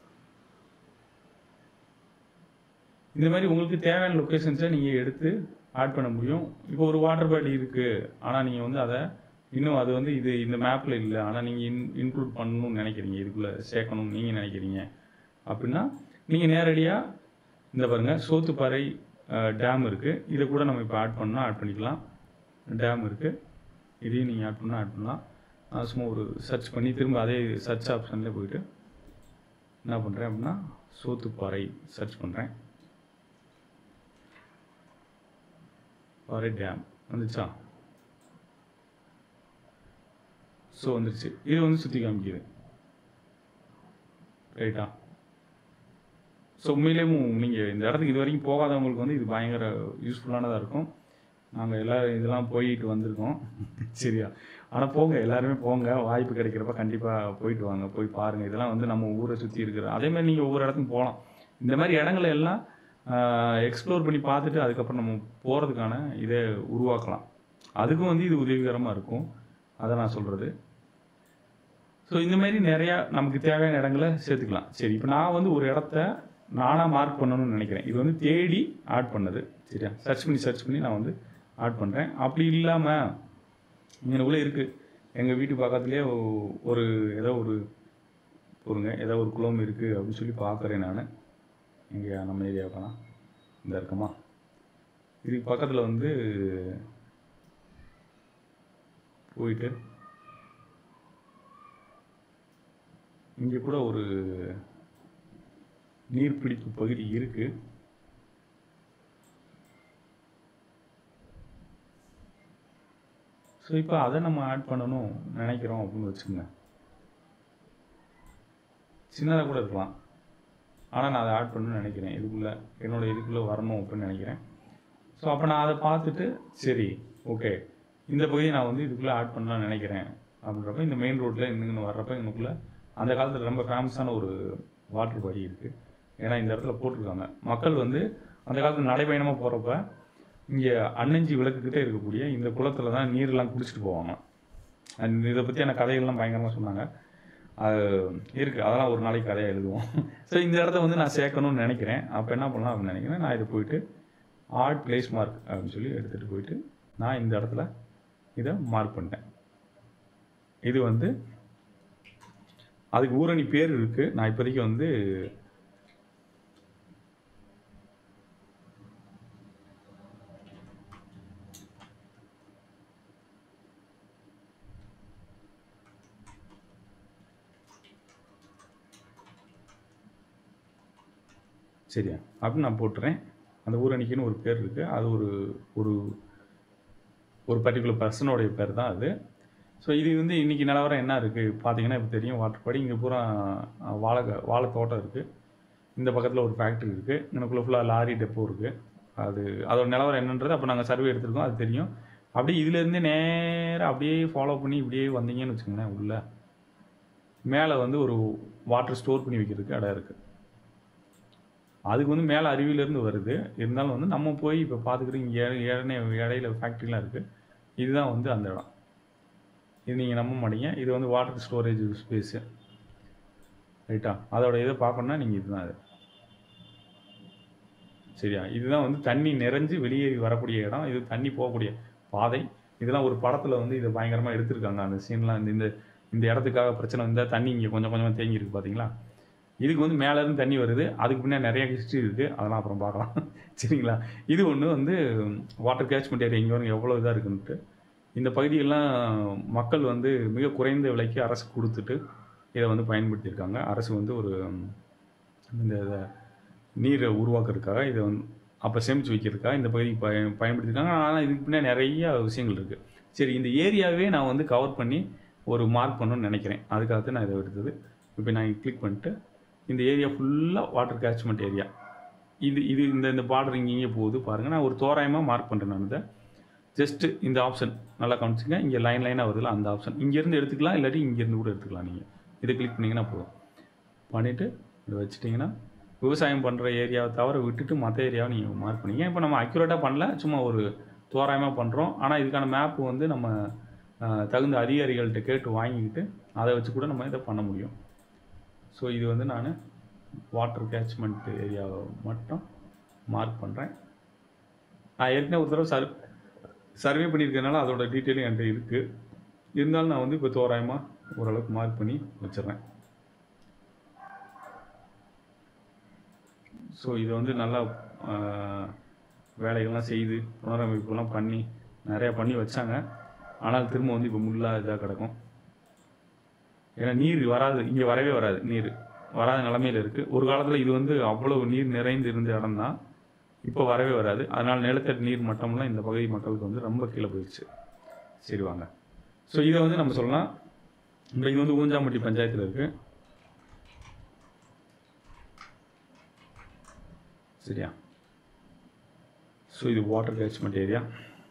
இந்த மாதிரி உங்களுக்கு தேவையான லொக்கேஷன்ஸை நீங்கள் எடுத்து ஆட் பண்ண முடியும் இப்போ ஒரு வாட்டர் பாடி இருக்குது ஆனால் நீங்கள் வந்து அதை இன்னும் அது வந்து இது இந்த மேப்பில் இல்லை ஆனால் நீங்கள் இன் இன்க்ளூட் பண்ணணும்னு நினைக்கிறீங்க இதுக்குள்ளே சேர்க்கணும்னு நீங்கள் நினைக்கிறீங்க அப்படின்னா நீங்கள் நேரடியாக இந்த பாருங்கள் சோத்துப்பாறை டேம் இருக்குது இதை கூட நம்ம இப்போ ஆட் பண்ணால் ஆட் பண்ணிக்கலாம் டேம் இருக்குது இதையும் நீங்கள் ஆட் பண்ணால் ஆட் பண்ணலாம் நான் சும்மா ஒரு சர்ச் பண்ணி திரும்ப அதே சர்ச் ஆப்ஷனில் போயிட்டு என்ன பண்ணுறேன் அப்படின்னா சோத்துப்பாறை சர்ச் பண்ணுறேன் பாறை டேம் வந்துச்சா ஸோ வந்துருச்சு இது வந்து சுற்றி காமிக்குது ரைட்டா ஸோ உண்மையிலேயும் நீங்கள் இந்த இடத்துக்கு இது வரைக்கும் போகாதவங்களுக்கு வந்து இது பயங்கர யூஸ்ஃபுல்லானதாக இருக்கும் நாங்கள் எல்லோரும் இதெல்லாம் போயிட்டு வந்திருக்கோம் சரியா ஆனால் போங்க எல்லாருமே போங்க வாய்ப்பு கிடைக்கிறப்ப கண்டிப்பாக போயிட்டு வாங்க போய் பாருங்கள் இதெல்லாம் வந்து நம்ம ஊரை சுற்றி இருக்கிற அதேமாதிரி நீங்கள் ஒவ்வொரு இடத்துக்கும் போகலாம் இந்த மாதிரி இடங்களை எல்லாம் எக்ஸ்ப்ளோர் பண்ணி பார்த்துட்டு அதுக்கப்புறம் நம்ம போகிறதுக்கான இதை உருவாக்கலாம் அதுக்கும் வந்து இது உதவிகரமாக இருக்கும் அதை நான் சொல்கிறது ஸோ இந்த மாதிரி நிறையா நமக்கு தேவையான இடங்களை சேர்த்துக்கலாம் சரி இப்போ நான் வந்து ஒரு இடத்த நானாக மார்க் பண்ணணும்னு நினைக்கிறேன் இது வந்து தேடி ஆட் பண்ணது சரியா சர்ச் பண்ணி சர்ச் பண்ணி நான் வந்து ஆட் பண்ணுறேன் அப்படி இல்லாமல் இங்கனுக்குள்ளே இருக்குது எங்கள் வீட்டு பக்கத்துலேயே ஒரு ஏதோ ஒரு பொருங்க ஏதோ ஒரு குளம் இருக்குது அப்படின்னு சொல்லி பார்க்குறேன் நான் இங்கே நம்ம ஏரியாவுக்கான இந்த இருக்கமா இதுக்கு பக்கத்தில் வந்து போயிட்டு இங்கே கூட ஒரு நீர்பிடிப்பு பகுதி இருக்கு ஸோ இப்போ அதை நம்ம ஆட் பண்ணணும் நினைக்கிறோம் அப்படின்னு வச்சுக்கோங்க சின்னதாக கூட இருக்கலாம் ஆனால் நான் அதை ஆட் பண்ணணும்னு நினைக்கிறேன் இதுக்குள்ளே என்னோட இதுக்குள்ளே வரணும் அப்படின்னு நினைக்கிறேன் ஸோ அப்போ நான் அதை பார்த்துட்டு சரி ஓகே இந்த பகுதியை நான் வந்து இதுக்குள்ளே ஆட் பண்ணலாம்னு நினைக்கிறேன் அப்படின்றப்ப இந்த மெயின் ரோட்டில் இங்கே வர்றப்ப எங்களுக்குள்ள அந்த காலத்தில் ரொம்ப ஃபேமஸான ஒரு வாட்டர் பாடி இருக்குது ஏன்னா இந்த இடத்துல போட்டிருக்காங்க மக்கள் வந்து அந்த காலத்தில் நடைபயணமாக போகிறப்ப இங்கே அன்னஞ்சி விளக்குக்கிட்டே இருக்கக்கூடிய இந்த குளத்தில் தான் நீரெல்லாம் குடிச்சிட்டு போவாங்க அந்த இதை பற்றியான கதைகள்லாம் பயங்கரமாக சொன்னாங்க அது இருக்குது அதெல்லாம் ஒரு நாளைக்கு கதையாக எழுதுவோம் ஸோ இந்த இடத்த வந்து நான் சேர்க்கணும்னு நினைக்கிறேன் அப்போ என்ன பண்ணலாம் அப்படின்னு நினைக்கிறேன் நான் இதை போயிட்டு ஆர்ட் பிளேஸ் மார்க் அப்படின்னு சொல்லி எடுத்துகிட்டு போயிட்டு நான் இந்த இடத்துல இதை மார்க் பண்ணிட்டேன் இது வந்து அதுக்கு ஊரணி பேர் இருக்குது நான் இப்போதைக்கு வந்து சரியா அப்படின்னு நான் போட்டுறேன் அந்த ஊரணிக்குன்னு ஒரு பேர் இருக்குது அது ஒரு ஒரு ஒரு பர்டிகுலர் பர்சனோடைய பேர் தான் அது ஸோ இது வந்து இன்றைக்கி நிலவரம் என்ன இருக்குது பார்த்தீங்கன்னா இப்போ தெரியும் வாட்டர் பாடி இங்கே பூரா அஹ், வாழை வாழை தோட்டம் இருக்குது இந்த பக்கத்தில் ஒரு ஃபேக்ட்ரி இருக்குது எனக்குள்ளே ஃபுல்லாக லாரி டெப்போ இருக்குது அது அதோட நிலவரம் என்னன்றது அப்போ நாங்கள் சர்வே எடுத்திருக்கோம் அது தெரியும் அப்படியே இதுலேருந்தே நேராக அப்படியே ஃபாலோ பண்ணி இப்படியே வந்தீங்கன்னு வச்சுக்கோங்களேன் உள்ளே மேலே வந்து ஒரு வாட்டர் ஸ்டோர் பண்ணி வைக்கிறதுக்கு இடம் இருக்குது அதுக்கு வந்து மேலே அருவியிலேருந்து வருது இருந்தாலும் வந்து நம்ம போய் இப்போ பார்த்துக்கிட்டு இங்கே இடையே இடையில ஃபேக்ட்ரிலாம் இருக்குது இதுதான் வந்து அந்த இடம் இது நீங்கள் நம்ப மாட்டீங்க இது வந்து வாட்டர் ஸ்டோரேஜ் ஸ்பேஸு ரைட்டா அதோட இதை பார்க்கணுன்னா நீங்கள் இதுதான் அது சரியா இதுதான் வந்து தண்ணி நிறைஞ்சு வெளியேறி வரக்கூடிய இடம் இது தண்ணி போகக்கூடிய பாதை இதெல்லாம் ஒரு படத்தில் வந்து இதை பயங்கரமாக எடுத்திருக்காங்க அந்த சீன்லாம் இந்த இந்த இந்த இடத்துக்காக பிரச்சனை வந்தால் தண்ணி இங்கே கொஞ்சம் கொஞ்சமாக தேங்கி இருக்கு பார்த்தீங்களா இதுக்கு வந்து மேலே இருந்து தண்ணி வருது அதுக்கு பின்னாடி நிறைய ஹிஸ்ட்ரி இருக்குது அதெல்லாம் அப்புறம் பார்க்கலாம் சரிங்களா இது ஒன்று வந்து வாட்டர் கேட்ச்மெண்ட் ஏரியா இங்கே வரும் எவ்வளோ இதாக இருக்குன்ட்டு இந்த பகுதியெல்லாம் மக்கள் வந்து மிக குறைந்த விலைக்கு அரசு கொடுத்துட்டு இதை வந்து பயன்படுத்தியிருக்காங்க அரசு வந்து ஒரு இந்த இதை நீரை உருவாக்குறதுக்காக இதை வந்து அப்போ சேமித்து வைக்கிறதுக்காக இந்த பகுதிக்கு பய பயன்படுத்தியிருக்காங்க ஆனால் இதுக்கு பின்னாடி நிறைய விஷயங்கள் இருக்குது சரி இந்த ஏரியாவே நான் வந்து கவர் பண்ணி ஒரு மார்க் பண்ணணும்னு நினைக்கிறேன் அதுக்காக தான் நான் இதை எடுத்தது இப்போ நான் கிளிக் பண்ணிட்டு இந்த ஏரியா ஃபுல்லாக வாட்டர் கேட்ச்மெண்ட் ஏரியா இது இது இந்த இந்த பார்டர் இங்கே இங்கே போகுது பாருங்கள் நான் ஒரு தோராயமாக மார்க் பண்ணுறேன் நான் இதை ஜஸ்ட்டு இந்த ஆப்ஷன் நல்லா கவனிச்சுங்க இங்கே லைன் லைனாக வருதுல அந்த ஆப்ஷன் இங்கேருந்து எடுத்துக்கலாம் இல்லாட்டி இங்கேருந்து கூட எடுத்துக்கலாம் நீங்கள் இதை கிளிக் பண்ணிங்கன்னா போதும் பண்ணிவிட்டு இதை வச்சுட்டிங்கன்னா விவசாயம் பண்ணுற ஏரியாவை தவிர விட்டுட்டு மற்ற ஏரியாவை நீங்கள் மார்க் பண்ணிங்க இப்போ நம்ம அக்யூரேட்டாக பண்ணல சும்மா ஒரு தோராயமாக பண்ணுறோம் ஆனால் இதுக்கான மேப் வந்து நம்ம ஆஹ், தகுந்த அதிகாரிகள்கிட்ட கேட்டு வாங்கிக்கிட்டு அதை வச்சு கூட நம்ம இதை பண்ண முடியும் ஸோ இது வந்து நான் வாட்டர் கேட்ச்மெண்ட் ஏரியாவை மட்டும் மார்க் பண்ணுறேன் நான் ஏற்கனவே ஒரு தடவை சர் சர்வே பண்ணியிருக்கனால அதோட டீட்டெயிலும் என்கிட்ட இருக்குது இருந்தாலும் நான் வந்து இப்போ தோராயமாக ஓரளவுக்கு மார்க் பண்ணி வச்சிடுறேன் ஸோ இதை வந்து நல்லா ஆஹ், வேலைகள்லாம் செய்து புனரமைப்புலாம் பண்ணி நிறையா பண்ணி வச்சாங்க ஆனால் திரும்ப வந்து இப்போ முள்ளாக இதாக கிடக்கும் ஏன்னா நீர் வராது இங்கே வரவே வராது நீர் வராத நிலமையில இருக்குது ஒரு காலத்தில் இது வந்து அவ்வளவு நீர் நிறைந்து இருந்த இடம் தான் இப்போ வரவே வராது அதனால் நிலத்தடி நீர் மட்டம்லாம் இந்த பகுதி மக்களுக்கு வந்து ரொம்ப கீழே போயிடுச்சு சரி வாங்க ஸோ இதை வந்து நம்ம சொல்லலாம் இப்போ இது வந்து ஊஞ்சாம்பட்டி பஞ்சாயத்தில் இருக்குது சரியா ஸோ இது வாட்டர் கேட்ச்மெண்ட் ஏரியா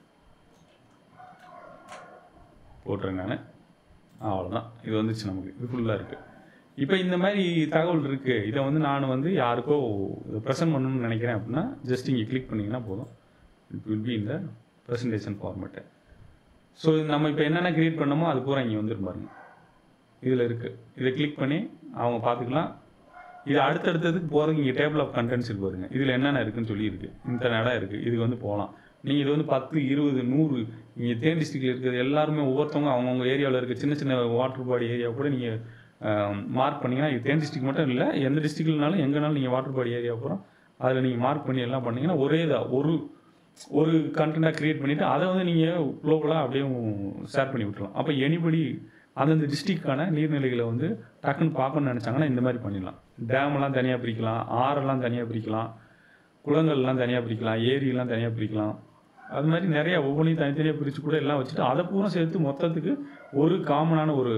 போட்டுறேன் நான் அவ்வளோதான் இது வந்துச்சு நமக்கு இது ஃபுல்லாக இருக்குது இப்போ இந்த மாதிரி தகவல் இருக்குது இதை வந்து நான் வந்து யாருக்கோ ப்ரெசென்ட் பண்ணணும்னு நினைக்கிறேன் அப்படின்னா ஜஸ்ட் இங்கே கிளிக் பண்ணிங்கன்னா போதும் இட் வில் பி இந்த ப்ரெசன்டேஷன் ஃபார்மேட்டு ஸோ நம்ம இப்போ என்னென்ன க்ரியேட் பண்ணோமோ அது பூரா இங்கே வந்துரும் பாருங்க இதில் இருக்குது இதை கிளிக் பண்ணி அவங்க பார்த்துக்கலாம் இது அடுத்தடுத்ததுக்கு போகிறதுக்கு இங்கே டேபிள் ஆஃப் கண்டென்ட்ஸ் இருக்கு பாருங்க இதில் என்னென்ன இருக்குன்னு சொல்லி இருக்கு இந்த இடம் இருக்குது இதுக்கு வந்து போகலாம் நீங்கள் இது வந்து பத்து இருபது நூறு இங்கே தேன் டிஸ்ட்ரிக்டில் இருக்கிறது எல்லாருமே ஒவ்வொருத்தவங்க அவங்கவுங்க ஏரியாவில் இருக்க சின்ன சின்ன வாட்டர் பாடி ஏரியா கூட நீங்கள் மார்க் பண்ணீங்கன்னா இது தேன் டிஸ்ட்ரிக்ட் மட்டும் இல்லை எந்த டிஸ்ட்ரிக்ட்னாலும் எங்கேனாலும் நீங்கள் வாட்டர் பாடி ஏரியா போகிறோம் அதில் நீங்கள் மார்க் பண்ணி எல்லாம் பண்ணீங்கன்னா ஒரே இதாக ஒரு ஒரு கண்டென்ட்டாக க்ரியேட் பண்ணிவிட்டு அதை வந்து நீங்கள் குளோபலாக அப்படியே ஷேர் பண்ணி விட்டுலாம் அப்போ எனிபடி அந்தந்த டிஸ்ட்ரிக்டான நீர்நிலைகளை வந்து டக்குன்னு பார்க்கணும்னு நினச்சாங்கன்னா இந்த மாதிரி பண்ணிடலாம் டேம்லாம் தனியாக பிரிக்கலாம் ஆறெல்லாம் தனியாக பிரிக்கலாம் குளங்கள்லாம் தனியாக பிரிக்கலாம் ஏரியெல்லாம் தனியாக பிரிக்கலாம் அது மாதிரி நிறைய ஒவ்வொன்றையும் தனித்தனியாக பிரித்து கூட எல்லாம் வச்சுட்டு அதை பூரா சேர்த்து மொத்தத்துக்கு ஒரு காமனான ஒரு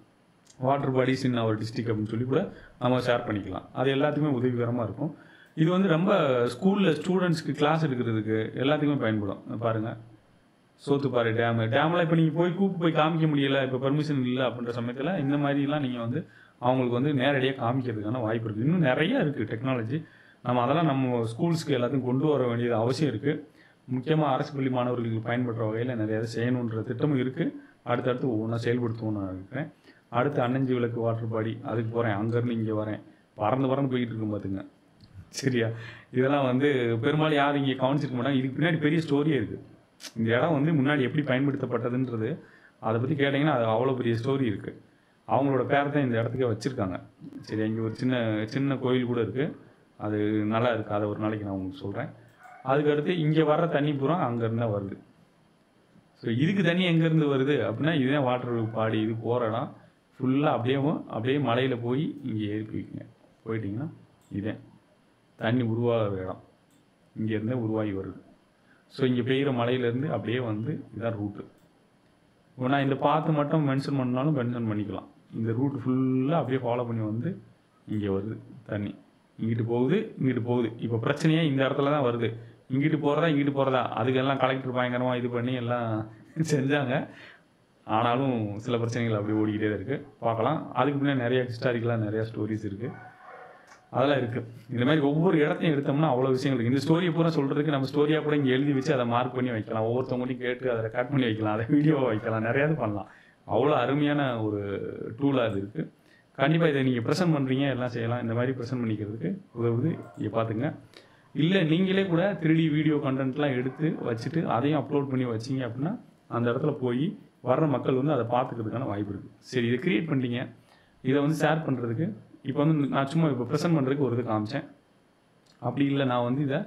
water bodies in our district அப்படின்னு சொல்லி கூட நம்ம ஷேர் பண்ணிக்கலாம் அது எல்லாத்துக்குமே உதவிகரமாக இருக்கும் இது வந்து ரொம்ப ஸ்கூலில் ஸ்டூடெண்ட்ஸ்க்கு கிளாஸ் எடுக்கிறதுக்கு எல்லாத்துக்குமே பயன்படும் பாருங்கள் சோத்துப்பாறை டேமு டேம்லாம் இப்போ நீங்கள் போய் கூப்பிட்டு போய் காமிக்க முடியல இப்போ பெர்மிஷன் இல்லை அப்படின்ற சமயத்தில் இந்த மாதிரிலாம் நீங்கள் வந்து அவங்களுக்கு வந்து நேரடியாக காமிக்கிறதுக்கான வாய்ப்பு இருக்குது இன்னும் நிறைய இருக்குது டெக்னாலஜி நம்ம அதெல்லாம் நம்ம ஸ்கூல்ஸ்க்கு எல்லாத்தையும் கொண்டு வர வேண்டியது அவசியம் இருக்குது முக்கியமாக அரசு பள்ளி மாணவர்களுக்கு பயன்படுற வகையில் நிறைய இதை செய்யணுன்ற திட்டமும் இருக்குது அடுத்தடுத்து ஒவ்வொன்றா செயல்படுத்துவோம் நான் இருக்கிறேன் அடுத்து அன்னஞ்சி விளக்கு வாட்டர் பாடி அதுக்கு போகிறேன் அங்கேருந்து இங்கே வரேன் பறந்து பறந்து போயிட்டு இருக்கும் பார்த்துங்க சரியா இதெல்லாம் வந்து பெரும்பாலும் யாரும் இங்கே கவனிச்சிருக்க மாட்டாங்க இதுக்கு பின்னாடி பெரிய ஸ்டோரியே இருக்குது இந்த இடம் வந்து முன்னாடி எப்படி பயன்படுத்தப்பட்டதுன்றது அதை பற்றி கேட்டிங்கன்னா அது அவ்வளோ பெரிய ஸ்டோரி இருக்குது அவங்களோட பேரை தான் இந்த இடத்துக்கே வச்சுருக்காங்க சரி இங்கே ஒரு சின்ன சின்ன கோயில் கூட இருக்குது அது நல்லா இருக்குது அதை ஒரு நாளைக்கு நான் உங்களுக்கு சொல்கிறேன் அதுக்கடுத்து இங்கே வர்ற தண்ணி பூரா அங்கேருந்து தான் வருது ஸோ இதுக்கு தண்ணி எங்கேருந்து வருது அப்படின்னா இதுதான் வாட்டர் பாடி இது போகிற இடம் ஃபுல்லாக அப்படியேவும் அப்படியே மலையில் போய் இங்கே ஏறி போய்க்குங்க போயிட்டீங்கன்னா இதே தண்ணி உருவாகிற இடம் இங்கேருந்தே உருவாகி வருது ஸோ இங்கே பெய்கிற மலையிலேருந்து அப்படியே வந்து இதான் ரூட்டு இப்போ நான் இந்த பார்த்து மட்டும் மென்ஷன் பண்ணாலும் மென்ஷன் பண்ணிக்கலாம் இந்த ரூட் ஃபுல்லாக அப்படியே ஃபாலோ பண்ணி வந்து இங்கே வருது தண்ணி இங்கிட்டு போகுது இங்கிட்டு போகுது இப்போ பிரச்சனையே இந்த இடத்துல தான் வருது இங்கிட்டு போகிறதா இங்கிட்டு போகிறதா அதுக்கெல்லாம் கலெக்டர் பயங்கரமாக இது பண்ணி எல்லாம் செஞ்சாங்க ஆனாலும் சில பிரச்சனைகள் அப்படியே ஓடிக்கிட்டே தான் இருக்குது பார்க்கலாம் அதுக்கு முன்னாடி நிறைய ஹிஸ்டாரிக்கலாக நிறைய ஸ்டோரிஸ் இருக்குது அதெல்லாம் இருக்குது இந்த மாதிரி ஒவ்வொரு இடத்தையும் எடுத்தோம்னா அவ்வளோ விஷயங்கள் இருக்குது இந்த ஸ்டோரியை பூரா சொல்கிறதுக்கு நம்ம ஸ்டோரியாக கூட இங்கே எழுதி வச்சு அதை மார்க் பண்ணி வைக்கலாம் ஒவ்வொருத்தவங்களையும் கேட்டு அதை ரெக்கார்ட் பண்ணி வைக்கலாம் அதை வீடியோவை வைக்கலாம் நிறையாது பண்ணலாம் அவ்வளோ அருமையான ஒரு டூலாக அது இருக்குது கண்டிப்பாக இதை நீங்கள் ப்ரெசென்ட் பண்ணுறீங்க எல்லாம் செய்யலாம் இந்த மாதிரி ப்ரெசென்ட் பண்ணிக்கிறதுக்கு உதவுது இங்கே பார்த்துங்க இல்லை நீங்களே கூட 3D வீடியோ கண்டென்ட்லாம் எடுத்து வச்சுட்டு அதையும் அப்லோட் பண்ணி வச்சீங்க அப்படின்னா அந்த இடத்துல போய் வர்ற மக்கள் வந்து அதை பார்த்துக்கிறதுக்கான வாய்ப்பு இருக்குது சரி இதை கிரியேட் பண்ணிட்டீங்க இதை வந்து ஷேர் பண்ணுறதுக்கு இப்போ வந்து நான் சும்மா இப்போ ப்ரெசென்ட் பண்ணுறதுக்கு ஒரு இது காமிச்சேன் அப்படி இல்லை நான் வந்து இதை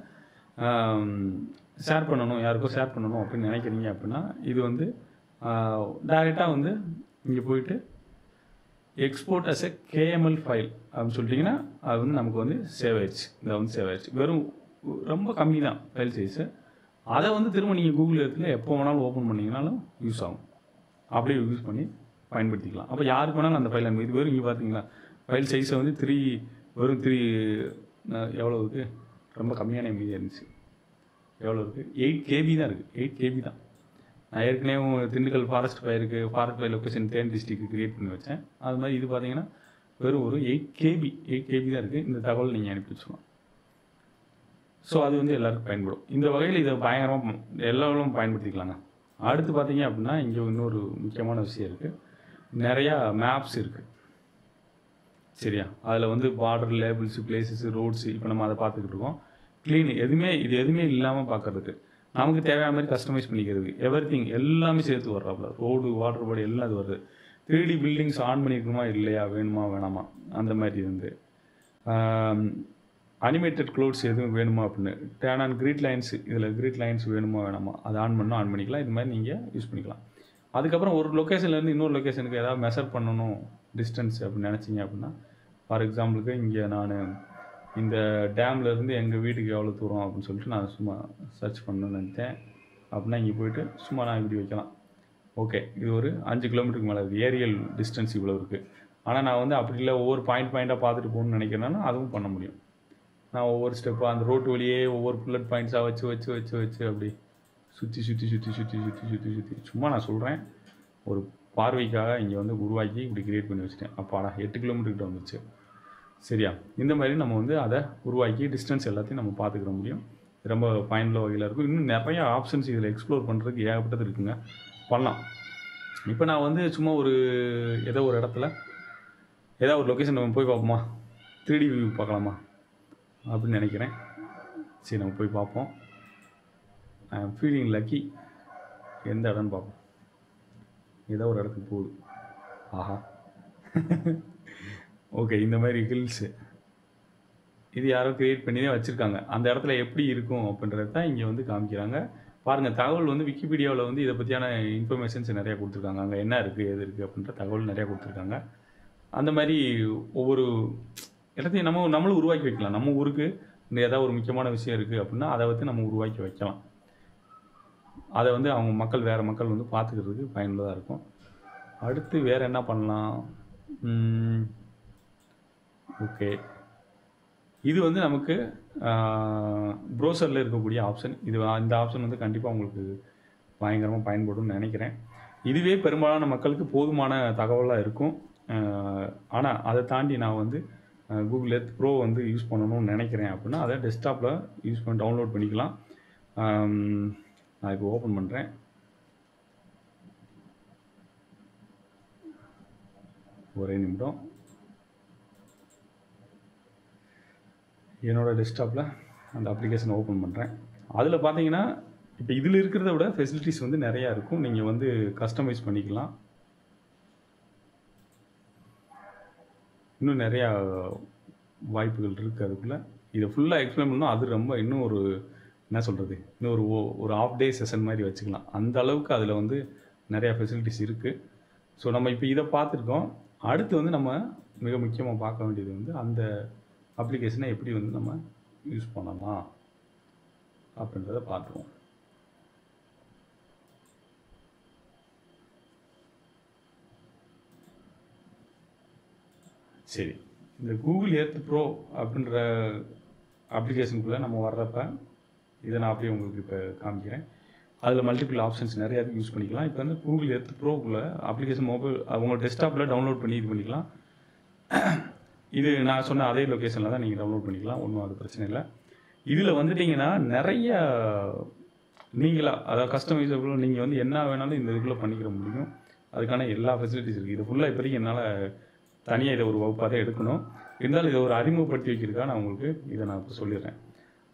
ஷேர் பண்ணணும் யாருக்கோ ஷேர் பண்ணணும் அப்படின்னு நினைக்கிறீங்க அப்படின்னா இது வந்து டைரெக்டாக வந்து இங்கே போயிட்டு export as a KML file அப்படின்னு சொல்லிட்டிங்கன்னா அது வந்து நமக்கு வந்து சேவ் ஆயிடுச்சு இதை வந்து சேவ் ஆயிடுச்சு வெறும் ரொம்ப கம்மி தான் ஃபைல் சைஸு அதை வந்து திரும்ப நீங்கள் கூகுள் இடத்துல எப்போ வேணாலும் ஓப்பன் பண்ணிங்கனாலும் யூஸ் ஆகும் அப்படியே யூஸ் பண்ணி பயன்படுத்திக்கலாம் அப்போ யாருக்கு வேணாலும் அந்த ஃபைல் இது வெறும் இங்கே பார்த்தீங்களா ஃபைல் சைஸை வந்து த்ரீ வெறும் த்ரீ எவ்வளோ இருக்குது ரொம்ப கம்மியான எம்பியாக இருந்துச்சு எவ்வளோ இருக்குது எயிட் கேபி தான் இருக்குது எயிட் கேபி தான் நான் ஏற்கனவே திண்டுக்கல் ஃபாரஸ்ட் ஃபயருக்கு ஃபாரஸ்ட் ஃபயர் லொக்கேஷன் தேன் டிஸ்ட்ரிக்ட் கிரியேட் பண்ணி வச்சேன் அது மாதிரி இது பார்த்தீங்கன்னா வெறும் ஒரு எயிட் கேபி எயிட் கேபி தான் இருக்குது இந்த தகவல் நீங்கள் அனுப்பி வச்சுக்கலாம் ஸோ அது வந்து எல்லாருக்கும் பயன்படும் இந்த வகையில் இதை பயங்கரமாக எல்லாரும் பயன்படுத்திக்கலாங்க அடுத்து பார்த்தீங்க அப்படின்னா இங்கே இன்னொரு முக்கியமான விஷயம் இருக்குது நிறையா மேப்ஸ் இருக்குது சரியா அதில் வந்து பார்டர் லேபிள்ஸ் பிளேசஸ் ரோட்ஸ் இப்போ நம்ம அதை பார்த்துக்கிட்டு இருக்கோம் க்ளீன் எதுவுமே இது எதுவுமே இல்லாமல் பார்க்கறதுக்கு நமக்கு தேவையான மாதிரி கஸ்டமைஸ் பண்ணிக்கிறது எவ்ரி திங் எல்லாமே சேர்த்து வர்றாப்புல ரோடு வாட்டர் பாடி எல்லாம் அது வருது த்ரீ பில்டிங்ஸ் ஆன் பண்ணியிருக்கணுமா இல்லையா வேணுமா வேணாமா அந்த மாதிரி வந்து அனிமேட்டட் க்ளோத்ஸ் எதுவும் வேணுமா அப்படின்னு டேன் ஆன் கிரீட் லைன்ஸ் இதில் கிரீட் லைன்ஸ் வேணுமா வேணாமா அதை ஆன் பண்ணால் ஆன் பண்ணிக்கலாம் இது மாதிரி நீங்கள் யூஸ் பண்ணிக்கலாம் அதுக்கப்புறம் ஒரு லொக்கேஷன்லேருந்து இன்னொரு லொக்கேஷனுக்கு ஏதாவது மெஷர் பண்ணணும் டிஸ்டன்ஸ் அப்படின்னு நினச்சிங்க அப்படின்னா ஃபார் எக்ஸாம்பிளுக்கு இங்கே நான் இந்த டேம்ல இருந்து எங்கள் வீட்டுக்கு எவ்வளோ தூரம் அப்படின்னு சொல்லிட்டு நான் சும்மா சர்ச் பண்ணணும்னு நினச்சேன் அப்படின்னா இங்கே போயிட்டு சும்மா நான் இப்படி வைக்கலாம் ஓகே இது ஒரு அஞ்சு கிலோமீட்டருக்கு மேலே இருக்குது ஏரியல் டிஸ்டன்ஸ் இவ்வளோ இருக்குது ஆனால் நான் வந்து அப்படி இல்லை ஒவ்வொரு பாயிண்ட் பாயிண்ட்டாக பார்த்துட்டு போகணும்னு நினைக்கிறேன்னா அதுவும் பண்ண முடியும் நான் ஒவ்வொரு ஸ்டெப்பாக அந்த ரோட்டு வழியே ஒவ்வொரு புல்லட் பாயிண்ட்ஸாக வச்சு வச்சு வச்சு வச்சு அப்படி சுற்றி சுற்றி சுற்றி சுற்றி சுற்றி சுற்றி சுற்றி சும்மா நான் சொல்கிறேன் ஒரு பார்வைக்காக இங்கே வந்து உருவாக்கி இப்படி கிரியேட் பண்ணி வச்சுட்டேன் அப்பாடா எட்டு கிலோமீட்டர்கிட்ட வந்துச்சு சரியா இந்த மாதிரி நம்ம வந்து அதை உருவாக்கி டிஸ்டன்ஸ் எல்லாத்தையும் நம்ம பார்த்துக்கிற முடியும் ரொம்ப பயனுள்ள வகையில் இருக்கும் இன்னும் நிறைய ஆப்ஷன்ஸ் இதில் எக்ஸ்ப்ளோர் பண்ணுறதுக்கு ஏகப்பட்டது இருக்குங்க பண்ணலாம் இப்போ நான் வந்து சும்மா ஒரு ஏதோ ஒரு இடத்துல ஏதோ ஒரு லொக்கேஷன் நம்ம போய் பார்ப்போமா த்ரீ வியூ பார்க்கலாமா அப்படின்னு நினைக்கிறேன் சரி நம்ம போய் பார்ப்போம் ஐ ஆம் ஃபீலிங் லக்கி எந்த இடம்னு பார்ப்போம் ஏதோ ஒரு இடத்துக்கு போகுது ஆஹா ஓகே இந்த மாதிரி ஹில்ஸு இது யாரோ கிரியேட் பண்ணி தான் வச்சுருக்காங்க அந்த இடத்துல எப்படி இருக்கும் அப்படின்றது தான் இங்கே வந்து காமிக்கிறாங்க பாருங்கள் தகவல் வந்து விக்கிபீடியாவில் வந்து இதை பற்றியான இன்ஃபர்மேஷன்ஸ் நிறையா கொடுத்துருக்காங்க அங்கே என்ன இருக்குது எது இருக்குது அப்படின்ற தகவல் நிறையா கொடுத்துருக்காங்க அந்த மாதிரி ஒவ்வொரு இடத்தையும் நம்ம நம்மளும் உருவாக்கி வைக்கலாம் நம்ம ஊருக்கு இந்த ஏதாவது ஒரு முக்கியமான விஷயம் இருக்குது அப்படின்னா அதை வந்து நம்ம உருவாக்கி வைக்கலாம் அதை வந்து அவங்க மக்கள் வேறு மக்கள் வந்து பார்த்துக்கிறதுக்கு பயனுள்ளதாக இருக்கும் அடுத்து வேறு என்ன பண்ணலாம் ஓகே இது வந்து நமக்கு ப்ரோசரில் இருக்கக்கூடிய ஆப்ஷன் இது இந்த ஆப்ஷன் வந்து கண்டிப்பாக உங்களுக்கு பயங்கரமாக பயன்படும்னு நினைக்கிறேன் இதுவே பெரும்பாலான மக்களுக்கு போதுமான தகவலாக இருக்கும் ஆனால் அதை தாண்டி நான் வந்து கூகுள் எர்த் ப்ரோ வந்து யூஸ் பண்ணணும்னு நினைக்கிறேன் அப்படின்னா அதை டெஸ்க்டாப்பில் யூஸ் பண்ணி டவுன்லோட் பண்ணிக்கலாம் ஆம், நான் இப்போ ஓப்பன் பண்ணுறேன் ஒரே நிமிடம் என்னோட டெஸ்க்டாப்பில் அந்த அப்ளிகேஷனை ஓப்பன் பண்ணுறேன் அதில் பார்த்தீங்கன்னா இப்போ இதில் இருக்கிறத விட ஃபெசிலிட்டிஸ் வந்து நிறையா இருக்கும் நீங்கள் வந்து கஸ்டமைஸ் பண்ணிக்கலாம் இன்னும் நிறையா வாய்ப்புகள் இருக்குது அதுக்குள்ளே இதை ஃபுல்லாக எக்ஸ்பிளைன் பண்ணால் அது ரொம்ப இன்னும் ஒரு என்ன சொல்கிறது இன்னும் ஒரு ஓ- ஒரு ஆஃப் டே செஷன் மாதிரி வச்சுக்கலாம் அந்த அளவுக்கு அதில் வந்து நிறையா ஃபெசிலிட்டிஸ் இருக்குது ஸோ நம்ம இப்போ இதை பார்த்துருக்கோம் அடுத்து வந்து நம்ம மிக முக்கியமாக பார்க்க வேண்டியது வந்து அந்த அப்ளிகேஷனை எப்படி வந்து நம்ம யூஸ் பண்ணலாம் அப்படின்றத பார்த்துருவோம் சரி இந்த கூகுள் எர்த் ப்ரோ அப்படின்ற அப்ளிகேஷனுக்குள்ளே நம்ம வர்றப்ப இதை நான் அப்படியே உங்களுக்கு இப்போ காமிக்கிறேன் அதில் மல்டிபிள் ஆப்ஷன்ஸ் நிறையா யூஸ் பண்ணிக்கலாம் இப்போ வந்து கூகுள் எர்த் ப்ரோக்குள்ளே அப்ளிகேஷன் மொபைல் உங்களோட டெஸ்க்டாப்பில் டவுன்லோட் பண்ணி இது பண்ணிக்கலாம் இது நான் சொன்ன அதே லொக்கேஷனில் தான் நீங்கள் டவுன்லோட் பண்ணிக்கலாம் ஒன்றும் அது பிரச்சனை இல்லை இதில் வந்துட்டிங்கன்னா நிறைய நீங்களா அதாவது கஸ்டமைசபிள் நீங்கள் வந்து என்ன வேணாலும் இந்த இதுக்குள்ளே பண்ணிக்கிற முடியும் அதுக்கான எல்லா ஃபெசிலிட்டிஸ் இருக்குது இது ஃபுல்லாக இப்போதைக்கு என்னால் தனியாக இதை ஒரு வகுப்பாக தான் எடுக்கணும் இருந்தாலும் இதை ஒரு அறிமுகப்படுத்தி வைக்கிறதுக்காக நான் உங்களுக்கு இதை நான் இப்போ சொல்லிடுறேன்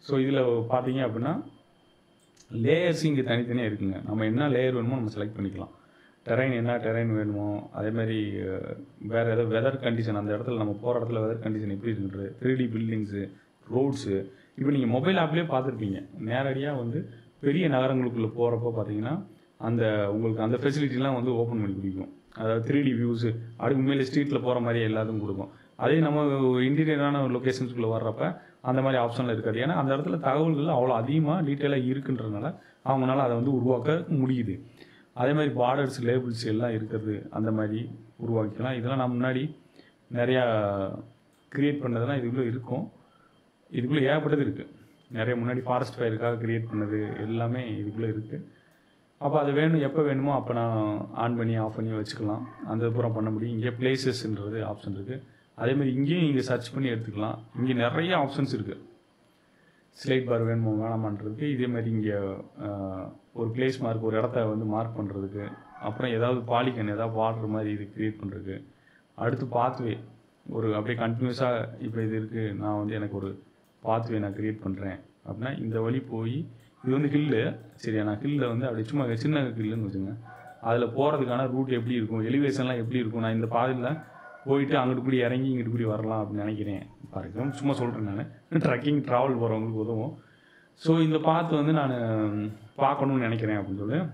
ஸோ இதில் பார்த்தீங்க அப்படின்னா லேயர்ஸ் இங்கே தனித்தனியாக இருக்குங்க நம்ம என்ன லேயர் வேணுமோ நம்ம செலக்ட் பண்ணிக்கலாம் டெரைன் என்ன டெரைன் வேணுமோ அதே மாதிரி அஹ், வேற ஏதாவது வெதர் கண்டிஷன் அந்த இடத்துல நம்ம போகிற இடத்துல வெதர் கண்டிஷன் எப்படி இருக்குன்றது த்ரீ டி பில்டிங்ஸு ரோட்ஸு இப்போ நீங்கள் மொபைல் ஆப்லேயே பார்த்துருப்பீங்க நேரடியாக வந்து பெரிய நகரங்களுக்குள்ளே போகிறப்போ பார்த்தீங்கன்னா அந்த உங்களுக்கு அந்த ஃபெசிலிட்டிலாம் வந்து ஓப்பன் பண்ணி கொடுக்கும் அதாவது த்ரீ டி வியூஸு அப்படி உண்மையிலே ஸ்ட்ரீட்டில் போகிற மாதிரி எல்லாத்துக்கும் கொடுக்கும் அதே நம்ம இன்டீரியரான லொக்கேஷன்ஸ்குள்ளே வர்றப்ப அந்த மாதிரி ஆப்ஷனில் இருக்காது ஏன்னா அந்த இடத்துல தகவல்கள் அவ்வளோ அதிகமாக டீட்டெயிலாக இருக்குன்றதுனால அவங்களால அதை வந்து உருவாக்க முடியுது அதே மாதிரி பார்டர்ஸ் லேபிள்ஸ் எல்லாம் இருக்கிறது அந்த மாதிரி உருவாக்கிக்கலாம் இதெல்லாம் நான் முன்னாடி நிறையா க்ரியேட் பண்ணதெல்லாம் இதுக்குள்ளே இருக்கும் இதுக்குள்ளே ஏகப்பட்டது இருக்குது நிறைய முன்னாடி ஃபாரஸ்ட் ஃபயருக்காக க்ரியேட் பண்ணது எல்லாமே இதுக்குள்ளே இருக்குது அப்போ அது வேணும் எப்போ வேணுமோ அப்போ நான் ஆன் பண்ணி ஆஃப் பண்ணி வச்சுக்கலாம் அந்த பூரா பண்ண முடியும் இங்கே பிளேசஸ்ன்றது ஆப்ஷன் இருக்குது அதே மாதிரி இங்கேயும் நீங்கள் சர்ச் பண்ணி எடுத்துக்கலாம் இங்கே நிறைய ஆப்ஷன்ஸ் இருக்குது ஸ்லைட் பார் வேணுமோ வேணாமான்றதுக்கு இதே மாதிரி இங்கே ஒரு பிளேஸ் மார்க் ஒரு இடத்த வந்து மார்க் பண்ணுறதுக்கு அப்புறம் ஏதாவது பாலிகன் ஏதாவது வாட்டர் மாதிரி இது க்ரியேட் பண்ணுறதுக்கு அடுத்து பாத்வே ஒரு அப்படியே கண்டினியூஸாக இப்போ இது இருக்குது நான் வந்து எனக்கு ஒரு பாத்வே நான் க்ரியேட் பண்ணுறேன் அப்படின்னா இந்த வழி போய் இது வந்து ஹில்லு சரியா நான் ஹில்லில் வந்து அப்படியே சும்மா சின்ன ஹில்லுன்னு வச்சுங்க அதில் போகிறதுக்கான ரூட் எப்படி இருக்கும் எலிவேஷன்லாம் எப்படி இருக்கும் நான் இந்த பாதையில் போயிட்டு அங்கிட்டு கூடி இறங்கி இங்கிட்டு கூடி வரலாம் அப்படின்னு நினைக்கிறேன் ஃபார் எக்ஸாம்பிள் சும்மா சொல்கிறேன் நான் ட்ரக்கிங் ட்ராவல் போகிறவங்களுக்கு உதவும் ஸோ இந்த பாத்து வந்து நான் பார்க்கணும்னு நினைக்கிறேன் அப்படின்னு சொல்லி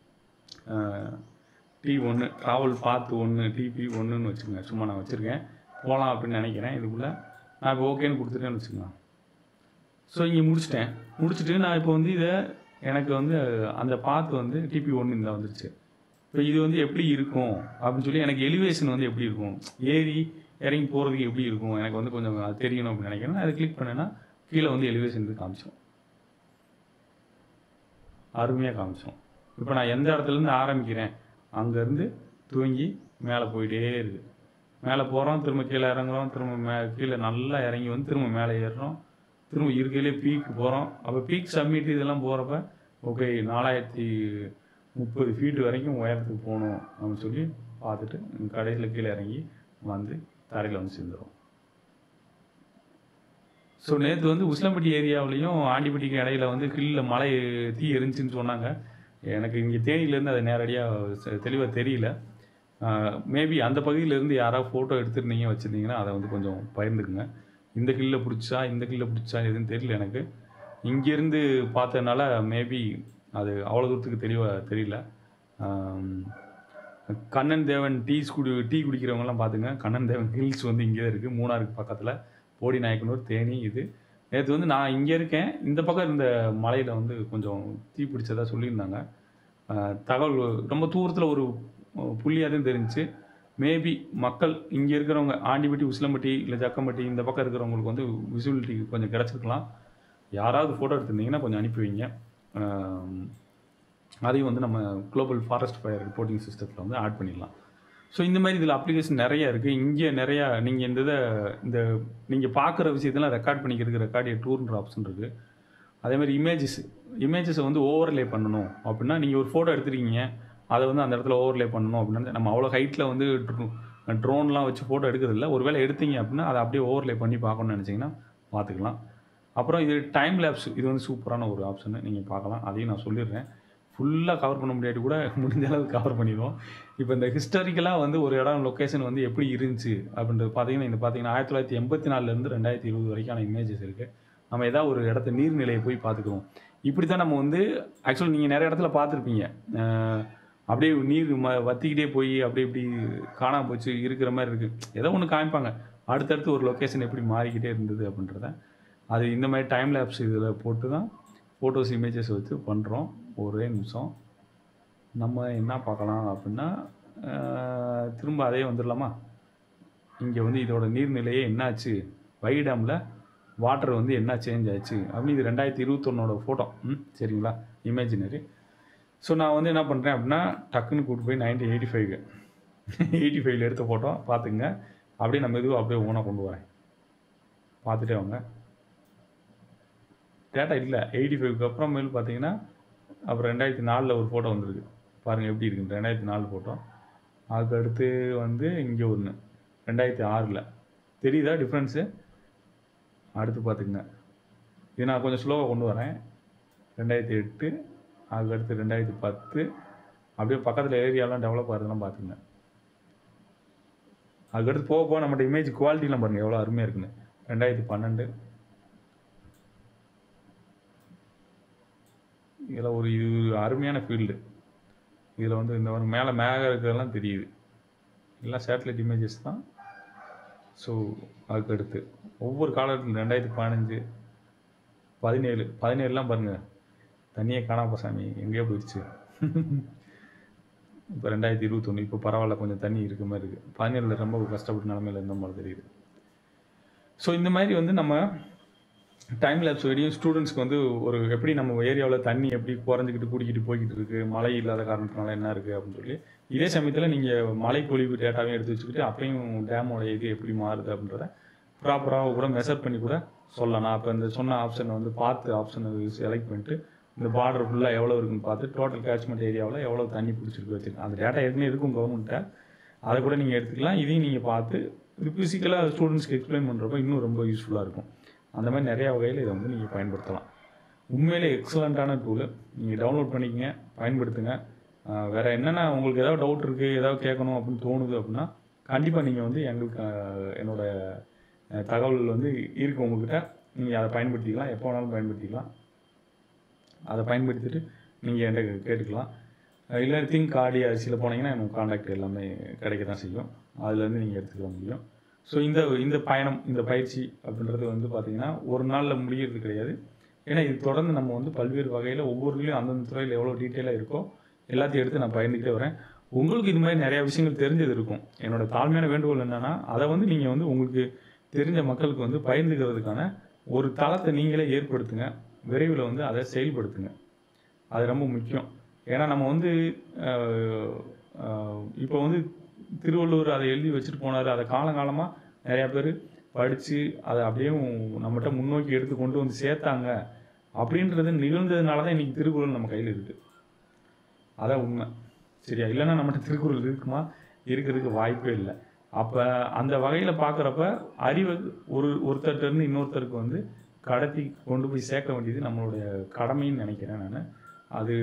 டி ஒன்று ட்ராவல் பாத்து ஒன்று டிபி ஒன்றுன்னு வச்சுக்கோங்க சும்மா நான் வச்சுருக்கேன் போகலாம் அப்படின்னு நினைக்கிறேன் இதுக்குள்ளே நான் இப்போ ஓகேன்னு கொடுத்துட்டேன்னு வச்சுக்கோங்க ஸோ இங்கே முடிச்சிட்டேன் முடிச்சுட்டு நான் இப்போ வந்து இதை எனக்கு வந்து அந்த பாத்து வந்து டிபி ஒன்று இந்த வந்துருச்சு இப்போ இது வந்து எப்படி இருக்கும் அப்படின்னு சொல்லி எனக்கு எலிவேஷன் வந்து எப்படி இருக்கும் ஏறி இறங்கி போகிறதுக்கு எப்படி இருக்கும் எனக்கு வந்து கொஞ்சம் அது தெரியணும் அப்படின்னு நினைக்கிறேன் அதை கிளிக் பண்ணேன்னா கீழே வந்து எலிவேஷன் இது காமிச்சோம் அருமையாக காமிச்சோம் இப்போ நான் எந்த இடத்துலேருந்து ஆரம்பிக்கிறேன் அங்கேருந்து தூங்கி மேலே போயிட்டே இருக்கு மேலே போகிறோம் திரும்ப கீழே இறங்குறோம் திரும்ப மே கீழே நல்லா இறங்கி வந்து திரும்ப மேலே ஏறுறோம் திரும்ப இருக்கையிலே பீக்கு போகிறோம் அப்போ பீக் சம்மிட் இதெல்லாம் போகிறப்ப ஓகே நாலாயிரத்தி முப்பது ஃபீட்டு வரைக்கும் உயரத்துக்கு போகணும் அப்படின்னு சொல்லி பார்த்துட்டு கடைசியில் கீழே இறங்கி வந்து தரையில் வந்து சேர்ந்துடும் ஸோ நேற்று வந்து உசிலம்பட்டி ஏரியாவிலையும் ஆண்டிப்பட்டிக்கு இடையில வந்து ஹில்லில் மலை தீ எரிஞ்சுன்னு சொன்னாங்க எனக்கு இங்கே தேனியிலேருந்து அது நேரடியாக தெளிவாக தெரியல மேபி அந்த பகுதியிலேருந்து யாராவது ஃபோட்டோ எடுத்துருந்தீங்க வச்சுருந்தீங்கன்னா அதை வந்து கொஞ்சம் பகிர்ந்துக்குங்க இந்த ஹில்லில் பிடிச்சா இந்த ஹில்லில் பிடிச்சா எதுன்னு தெரியல எனக்கு இங்கேருந்து பார்த்ததுனால மேபி அது அவ்வளோ தூரத்துக்கு தெளிவாக தெரியல ஆம், கண்ணன் தேவன் டீ குடி டீ குடிக்கிறவங்கலாம் பார்த்துங்க கண்ணன் தேவன் ஹில்ஸ் வந்து இங்கே தான் இருக்குது மூணாருக்கு பக்கத்தில் போடி நாயக்கனூர் தேனி இது நேற்று வந்து நான் இங்கே இருக்கேன் இந்த பக்கம் இருந்த மலையில் வந்து கொஞ்சம் தீ பிடிச்சதா சொல்லியிருந்தாங்க ஆஹ் தகவல் ரொம்ப தூரத்தில் ஒரு புள்ளியாக தான் தெரிஞ்சுச்சு மேபி மக்கள் இங்கே இருக்கிறவங்க ஆண்டிப்பட்டி உசிலம்பட்டி இல்லை ஜக்கம்பட்டி இந்த பக்கம் இருக்கிறவங்களுக்கு வந்து விசிபிலிட்டி கொஞ்சம் கிடச்சிருக்கலாம் யாராவது ஃபோட்டோ எடுத்திருந்தீங்கன்னா கொஞ்சம் அனுப்பி வைங்க ஆம், அதையும் வந்து நம்ம குளோபல் ஃபாரஸ்ட் ஃபயர் ரிப்போர்ட்டிங் சிஸ்டத்தில் வந்து ஆட் பண்ணிடலாம் ஸோ இந்த மாதிரி இதில் அப்ளிகேஷன் நிறைய இருக்குது இங்கே நிறையா நீங்கள் இந்த இதை இந்த நீங்கள் பார்க்குற விஷயத்தெல்லாம் ரெக்கார்ட் பண்ணிக்கிறதுக்கு ரெக்கார்டிய டூர்ன்ற ஆப்ஷன் இருக்குது அதே மாதிரி இமேஜஸ் இமேஜஸை வந்து ஓவர்லே பண்ணணும் அப்படின்னா நீங்கள் ஒரு ஃபோட்டோ எடுத்துருக்கீங்க அதை வந்து அந்த இடத்துல ஓவர்லே பண்ணணும் அப்படின்னா நம்ம அவ்வளோ ஹைட்டில் வந்து ட்ரோன்லாம் வச்சு ஃபோட்டோ எடுக்கிறதில்ல ஒருவேளை எடுத்தீங்க அப்படின்னா அதை அப்படியே ஓவர்லே பண்ணி பார்க்கணும்னு நினச்சிங்கன்னா பார்த்துக்கலாம் அப்புறம் இது டைம் லேப்ஸ் இது வந்து சூப்பரான ஒரு ஆப்ஷன் நீங்கள் பார்க்கலாம் அதையும் நான் சொல்லிடுறேன் ஃபுல்லாக கவர் பண்ண முடியாட்டி கூட முடிஞ்ச அளவு கவர் பண்ணிடுவோம் இப்போ இந்த ஹிஸ்டாரிக்கலாக வந்து ஒரு இடம் லொக்கேஷன் வந்து எப்படி இருந்துச்சு அப்படின்றது பார்த்தீங்கன்னா இந்த பார்த்தீங்கன்னா ஆயிரத்தி தொள்ளாயிரத்தி எண்பத்தி நாலுலேருந்து ரெண்டாயிரத்தி இருபது வரைக்கான இமேஜஸ் இருக்குது நம்ம ஏதாவது ஒரு இடத்த நீர்நிலையை போய் பார்த்துக்குவோம் இப்படி தான் நம்ம வந்து ஆக்சுவலி நீங்கள் நிறைய இடத்துல பார்த்துருப்பீங்க அஹ் அப்படியே நீர் ம வத்திக்கிட்டே போய் அப்படி இப்படி காணாம போச்சு இருக்கிற மாதிரி இருக்குது ஏதோ ஒன்று காமிப்பாங்க அடுத்தடுத்து ஒரு லொக்கேஷன் எப்படி மாறிக்கிட்டே இருந்தது அப்படின்றத அது இந்த மாதிரி டைம் லேப்ஸ் இதில் போட்டு தான் ஃபோட்டோஸ் இமேஜஸ் வச்சு பண்ணுறோம் ஒரே நிமிஷம் நம்ம என்ன பார்க்கலாம் அப்படின்னா அஹ், திரும்ப அதே வந்துடலாமா இங்கே வந்து இதோட நீர்நிலையே என்னாச்சு வை டேமில் வாட்டர் வந்து என்ன சேஞ்ச் ஆச்சு அப்படின்னு இது ரெண்டாயிரத்தி இருபத்தொன்னோட ஃபோட்டோ ம் சரிங்களா இமேஜினரி ஸோ நான் வந்து என்ன பண்ணுறேன் அப்படின்னா டக்குன்னு கூட்டு போய் நைன்டீன் எயிட்டி ஃபைவ்க்கு எயிட்டி ஃபைவ்ல எடுத்த ஃபோட்டோ பார்த்துங்க அப்படியே நம்ம இதுவும் அப்படியே ஓனாக கொண்டு வரேன் பார்த்துட்டே வாங்க டேட்டா இல்லை எயிட்டி ஃபைவ்க்கு அப்புறமேல் பார்த்தீங்கன்னா அப்புறம் ரெண்டாயிரத்தி நாலில் ஒரு ஃபோட்டோ வந்திருக்கு பாருங்கள் எப்படி இருக்குன்னு ரெண்டாயிரத்தி நாலு ஃபோட்டோ அதுக்கு அடுத்து வந்து இங்கே ஒன்று ரெண்டாயிரத்தி ஆறில் தெரியுதா டிஃப்ரென்ஸு அடுத்து பார்த்துக்குங்க இது நான் கொஞ்சம் ஸ்லோவாக கொண்டு வரேன் ரெண்டாயிரத்தி எட்டு அதுக்கடுத்து ரெண்டாயிரத்தி பத்து அப்படியே பக்கத்தில் ஏரியாலாம் டெவலப் ஆகுதுலாம் பார்த்துங்க அதுக்கடுத்து போக போக நம்மகிட்ட இமேஜ் குவாலிட்டிலாம் பாருங்கள் எவ்வளோ அருமையாக இருக்குன்னு ரெண்டாயிரத்தி பன்னெண்டு இதில் ஒரு இது ஒரு அருமையான ஃபீல்டு இதில் வந்து இந்த மாதிரி மேலே மேக இருக்கிறதெல்லாம் தெரியுது எல்லாம் சேட்டலைட் இமேஜஸ் தான் ஸோ அதுக்கு அடுத்து ஒவ்வொரு காலத்தில் ரெண்டாயிரத்தி பதினஞ்சு பதினேழு பதினேழுலாம் பாருங்கள் தண்ணியே காணாம சாமி எங்கேயோ போயிடுச்சு இப்போ ரெண்டாயிரத்தி இருபத்தொன்று இப்போ பரவாயில்ல கொஞ்சம் தண்ணி இருக்க மாதிரி இருக்குது பதினேழில் ரொம்ப கஷ்டப்பட்ட நிலமையில இருந்த மாதிரி தெரியுது ஸோ இந்த மாதிரி வந்து நம்ம டைம் லேப்ஸ் வெடியும் ஸ்டூடெண்ட்ஸ்க்கு வந்து ஒரு எப்படி நம்ம ஏரியாவில் தண்ணி எப்படி குறைஞ்சிக்கிட்டு கூடிக்கிட்டு போய்கிட்டு இருக்கு மழை இல்லாத காரணத்தினால என்ன இருக்குது அப்படின்னு சொல்லி இதே சமயத்தில் நீங்கள் மழை பொழிவு டேட்டாவையும் எடுத்து வச்சுக்கிட்டு அப்பயும் டேமோட இது எப்படி மாறுது அப்படின்றத ப்ராப்பராக கூட மெஷர் பண்ணி கூட சொல்லலாம் நான் இப்போ இந்த சொன்ன ஆப்ஷனை வந்து பார்த்து ஆப்ஷனை செலக்ட் பண்ணிட்டு இந்த பார்டர் ஃபுல்லாக எவ்வளோ இருக்குன்னு பார்த்து டோட்டல் கேட்ச்மெண்ட் ஏரியாவில் எவ்வளோ தண்ணி பிடிச்சிருக்கு வச்சுருக்கேன் அந்த டேட்டா ஏற்கனவே இருக்கும் கவர்மெண்ட்டை அதை கூட நீங்கள் எடுத்துக்கலாம் இதையும் நீங்கள் பார்த்து இது ஃபிசிக்கலாக ஸ்டூடெண்ட்ஸ்க்கு எக்ஸ்பிளைன் பண்ணுறப்ப இன்னும் ரொம்ப யூஸ்ஃபுல்லாக இருக்கும் அந்த மாதிரி நிறையா வகையில் இதை வந்து நீங்கள் பயன்படுத்தலாம் உண்மையிலே எக்ஸலண்ட்டான டூலு நீங்கள் டவுன்லோட் பண்ணிக்கங்க பயன்படுத்துங்க ஆஹ் வேற என்னென்ன உங்களுக்கு ஏதாவது டவுட் இருக்குது ஏதாவது கேட்கணும் அப்படின்னு தோணுது அப்படின்னா கண்டிப்பாக நீங்கள் வந்து எங்களுக்கு ஆஹ் என்னோட ஆஹ் தகவல் வந்து இருக்குது உங்ககிட்ட நீங்கள் அதை பயன்படுத்திக்கலாம் எப்போ வேணாலும் பயன்படுத்திக்கலாம் அதை பயன்படுத்திட்டு நீங்கள் என்கிட்ட கேட்டுக்கலாம் அஹ் இல்லை திங்க் ஆடி அரிசியில் போனீங்கன்னா எனக்கு காண்டாக்ட் எல்லாமே கிடைக்க தான் செய்யும் அதுலேருந்து நீங்கள் எடுத்துக்க முடியும் ஸோ இந்த இந்த பயணம் இந்த பயிற்சி அப்படின்றது வந்து பார்த்திங்கன்னா ஒரு நாளில் முடியறது கிடையாது ஏன்னா இது தொடர்ந்து நம்ம வந்து பல்வேறு வகையில் ஒவ்வொருலையும் அந்தந்த துறையில் எவ்வளோ டீட்டெயிலாக இருக்கோ எல்லாத்தையும் எடுத்து நான் பயந்துக்கிட்டே வரேன் உங்களுக்கு இது மாதிரி நிறையா விஷயங்கள் தெரிஞ்சது இருக்கும் என்னோட தாழ்மையான வேண்டுகோள் என்னென்னா அதை வந்து நீங்கள் வந்து உங்களுக்கு தெரிஞ்ச மக்களுக்கு வந்து பகிர்ந்துக்கிறதுக்கான ஒரு தளத்தை நீங்களே ஏற்படுத்துங்க விரைவில் வந்து அதை செயல்படுத்துங்க அது ரொம்ப முக்கியம் ஏன்னா நம்ம வந்து அஹ், அஹ், இப்போ வந்து திருவள்ளுவர் அதை எழுதி வச்சுட்டு போனார் அதை காலங்காலமாக நிறையா பேர் படித்து அதை அப்படியே நம்மகிட்ட முன்னோக்கி எடுத்து கொண்டு வந்து சேர்த்தாங்க அப்படின்றது நிகழ்ந்ததுனால தான் இன்றைக்கி திருக்குறள் நம்ம கையில் இருக்குது அதான் உண்மை சரியா இல்லைன்னா நம்மகிட்ட திருக்குறள் இருக்குமா இருக்கிறதுக்கு வாய்ப்பே இல்லை அப்போ அந்த வகையில் பார்க்குறப்ப அறிவை ஒரு ஒருத்தர்ட்ட இருந்து இன்னொருத்தருக்கு வந்து கடத்தி கொண்டு போய் சேர்க்க வேண்டியது நம்மளுடைய கடமைன்னு நினைக்கிறேன் நான் அது